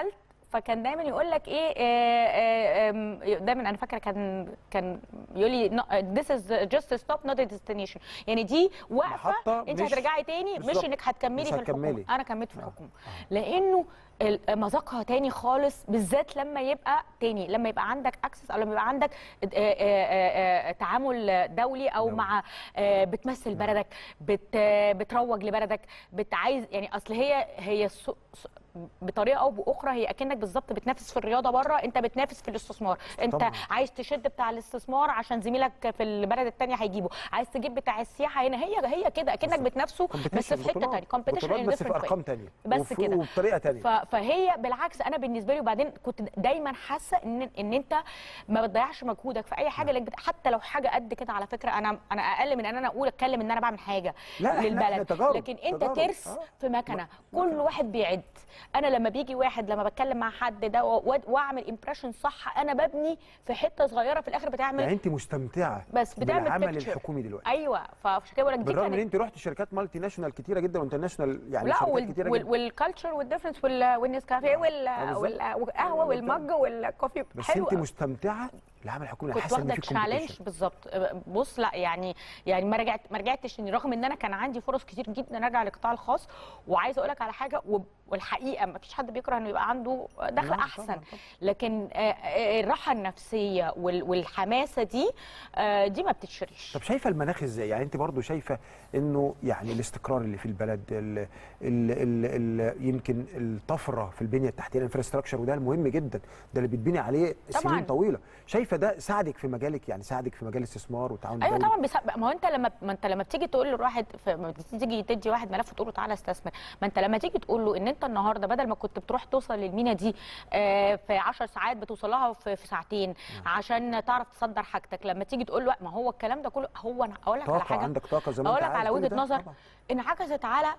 فكان دايما يقول لك ايه آه، آه، آم، دايما انا فاكره كان كان يقول لي this is just a stop not a destination يعني دي وقفه محطة انت مش- هترجعي تاني مش بالظبط. انك هتكملي مش في الحكومه هتكملي. انا كملت في الحكومه لانه ال- مذاقها تاني خالص بالذات لما يبقى تاني لما يبقى عندك اكسس او لما يبقى عندك آه، آه، آه، آه، تعامل دولي او دولي. مع آه، بتمثل بلدك بت آه، بتروج لبلدك بتعايز يعني اصل هي هي السوق- س- بطريقه او باخرى هي اكنك بالظبط بتنافس في الرياضه بره انت بتنافس في الاستثمار انت طبعاً. عايز تشد بتاع الاستثمار عشان زميلك في البلد الثانيه هيجيبه عايز تجيب بتاع السياحه هنا هي هي كده اكنك بتنافسه بس في حته ثانيه كومبيتيشن بس في ارقام ثانيه بس كده. وبطريقه ثانيه ف- فهي بالعكس انا بالنسبه لي وبعدين كنت دايما حاسه ان ان انت ما بتضيعش مجهودك في اي حاجه لك بت- حتى لو حاجه قد كده على فكره انا انا اقل من ان انا اقول اتكلم ان انا بعمل حاجه لا، إحنا- للبلد إحنا تجارب، لكن انت تجارب. ترس آه. في مكنه كل واحد بيعد انا لما بيجي واحد لما بتكلم مع حد ده و- واعمل امبريشن صح انا ببني في حته صغيره في الاخر بتعمل يعني انت مستمتعه بس بتعمل بالعمل picture. الحكومي دلوقتي ايوه فعشان كده بقول لك دي بالرغم ان كانت انت رحت شركات مالتي ناشونال كتيره جدا وانترناشونال يعني لا شركات وال كتيره وال جدا والكالتشر والديفرنس وال- والنسكافيه وال- آه، بالظبط. وال- والقهوه والمج والكوفي بس حلو انت مستمتعه بالعمل الحكومي كنت حاسه ان واخده في تشالنج competition. بالظبط بص لا يعني يعني ما رجعت ما رجعتش إني رغم ان انا كان عندي فرص كتير جدا ارجع للقطاع الخاص وعايزه اقول لك على حاجه وب- والحقيقه ما فيش حد بيكره انه يبقى عنده دخل طبعاً، احسن طبعاً. لكن آه، آه، الراحه النفسيه وال- والحماسه دي آه، دي ما بتتشريش طب شايفه المناخ ازاي يعني انت برضو شايفه انه يعني الاستقرار اللي في البلد ال ال ال ال يمكن الطفره في البنيه التحتيه الانفراستراكشر وده المهم جدا ده اللي بتبني عليه طبعاً. سنين طويله شايفه ده ساعدك في مجالك يعني ساعدك في مجال الاستثمار والتعاون ايوه الدولي؟ طبعا بيسا... ما هو انت لما ما انت لما بتيجي تقول لواحد ف- ما تيجي تدي واحد ملف وتقول له تعالى استثمر ما انت لما تيجي تقول له ان انت النهارده بدل ما كنت بتروح توصل للمينا دي آه، في 10 ساعات بتوصل لها في في ساعتين عشان تعرف تصدر حاجتك لما تيجي تقول له ما هو الكلام ده كله هو انا اقول لك على طاقه حاجه عندك طاقه زي ما اقول انت لك عايز، على كل وجهه ده نظر طبعاً. انعكست على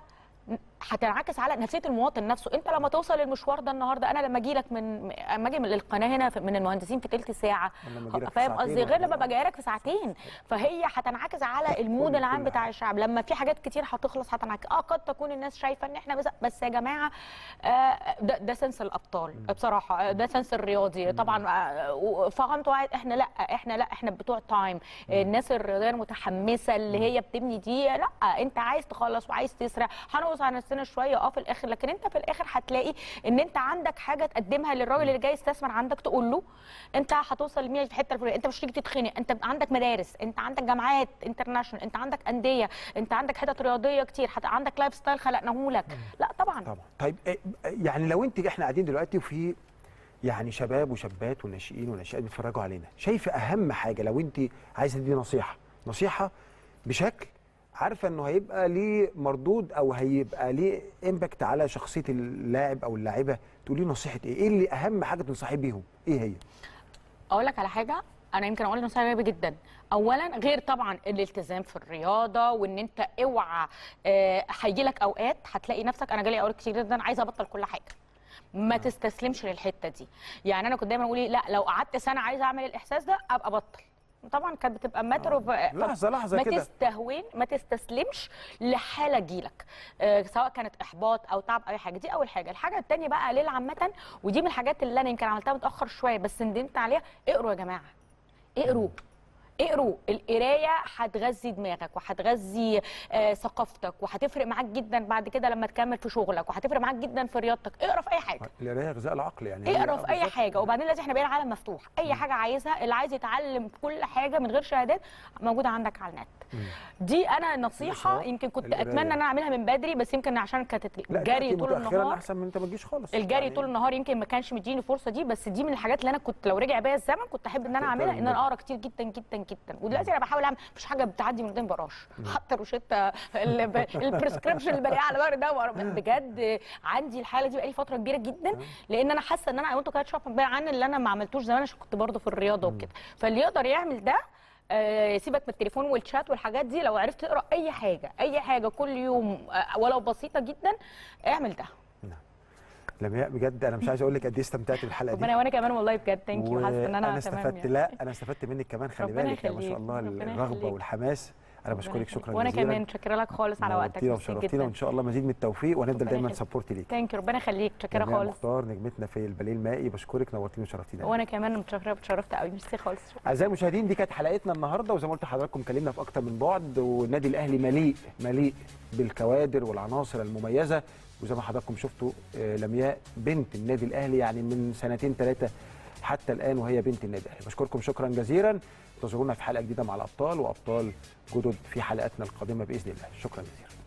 هتنعكس على نفسيه المواطن نفسه انت لما توصل المشوار ده النهارده انا لما اجي لك من اما اجي من القناه هنا في- من المهندسين في ثلث ساعه لما أجي لك في فاهم ساعتين قصدي غير ولا لما حاجة. باجي لك في ساعتين فهي هتنعكس على المود كل- العام كل بتاع حاجة. الشعب لما في حاجات كتير هتخلص هتنعكس اه قد تكون الناس شايفه ان احنا بس, بس يا جماعه آه ده, ده سنس الابطال بصراحه آه، ده سنس الرياضي طبعا آه، فهمتوا عايز- احنا لا احنا لا احنا بتوع تايم الناس الرياضيه المتحمسه اللي هي بتبني دي لا انت عايز تخلص وعايز تسرع هنقص على نفسنا شويه اه في الاخر لكن انت في الاخر هتلاقي ان انت عندك حاجه تقدمها للراجل اللي جاي يستثمر عندك تقول له انت هتوصل لمين في الحته الفلانيه انت مش هتيجي تتخنق انت عندك مدارس انت عندك جامعات انترناشونال انت عندك انديه انت عندك حتت رياضيه كتير حت... عندك لايف ستايل خلقناه لك لا طبعا طبعا طيب إيه- يعني لو انت احنا قاعدين دلوقتي وفي يعني شباب وشابات وناشئين وناشئات بيتفرجوا علينا شايفه اهم حاجه لو انت عايزه تدي نصيحه نصيحه بشكل عارفه انه هيبقى ليه مردود او هيبقى ليه امباكت على شخصيه اللاعب او اللاعبه تقولي نصيحه ايه ايه اللي اهم حاجه تنصحي بيهم ايه هي اقول لك على حاجه انا يمكن اقول نصيحه غريبه جدا اولا غير طبعا الالتزام في الرياضه وان انت اوعى آه، هيجي لك اوقات هتلاقي نفسك انا جالي اوقات كتير جدا عايزه ابطل كل حاجه ما تستسلمش للحته دي يعني انا كنت دايما اقول إيه، لا لو قعدت سنه عايزه اعمل الاحساس ده ابقى ابطل طبعا كانت بتبقى ماتر اوف لحظة- لحظة ما كده. تستهون ما تستسلمش لحاله تجيلك آه سواء كانت احباط او تعب او اي حاجه دي اول حاجه الحاجه الثانيه بقى ليل عامه ودي من الحاجات اللي انا يمكن عملتها متاخر شويه بس ندمت عليها اقروا يا جماعه اقروا اقروا القرايه هتغذي دماغك وهتغذي آه، ثقافتك وهتفرق معاك جدا بعد كده لما تكمل في شغلك وهتفرق معاك جدا في رياضتك اقرا في اي حاجه القرايه غذاء العقل يعني هي- اقرا في اي بالظبط. حاجه وبعدين لازم احنا بقينا عالم مفتوح اي حاجه عايزها اللي عايز يتعلم في كل حاجه من غير شهادات موجوده عندك على النت دي انا نصيحه الإسراء، يمكن كنت القراية. اتمنى ان انا اعملها من بدري بس يمكن عشان كانت لا الجري تأتي طول متأخراً النهار احسن من انت ما تجيش خالص الجري يعني طول النهار يمكن ما كانش مديني الفرصه دي بس دي من الحاجات اللي انا كنت لو رجع بيا الزمن كنت احب ان انا تقدر اعملها ان منها. انا اقرا كتير جدا جدا جدا ودلوقتي انا بحاول اعمل مفيش حاجه بتعدي من غير ما اقراش حتى روشته البريسكريبشن اللي بلاقيه على ظهري ده ورا- بجد عندي الحاله دي بقالي فتره كبيره جدا لان انا حاسه ان انا وانتوا كانت شوف عن اللي انا ما عملتوش زمان عشان كنت برضه في الرياضه وكده فاللي يقدر يعمل ده آه، سيبك من التليفون والشات والحاجات دي لو عرفت تقرا اي حاجه اي حاجه كل يوم آه، ولو بسيطه جدا اعمل ده لمياء بجد انا مش عايز اقول لك قد ايه استمتعت بالحلقه دي ربنا وانا كمان والله بجد ثانك يو حاسه ان انا وانا تمام استفدت يعني. لا انا استفدت منك كمان خلي ربنا بالك يا ما يخليك، شاء الله ربنا الرغبه يخليك. والحماس انا بشكرك شكرا وانا جزيلا كمان شاكره لك خالص على وقتك نورتينا ميرسي وشرفتينا وان جدا شاء الله مزيد من التوفيق وهنفضل ربنا دايما يخليك. سبورت ليك ثانك يو ربنا يخليك شاكره جميع خالص مختار نجمتنا في الباليه المائي بشكرك نورتيني وشرفتينا وانا كمان متشكره اتشرفت قوي ميرسي خالص اعزائي المشاهدين دي كانت حلقتنا النهارده وزي ما قلت لحضراتكم اتكلمنا في اكتر من بعد والنادي الاهلي مليء مليء بالكوادر والعناصر المميزه وزي ما حضراتكم شفتوا آه، لمياء بنت النادي الاهلي يعني من سنتين ثلاثه حتى الان وهي بنت النادي الاهلي بشكركم شكرا جزيلا انتظرونا في حلقه جديده مع الابطال وابطال جدد في حلقاتنا القادمه باذن الله شكرا جزيلا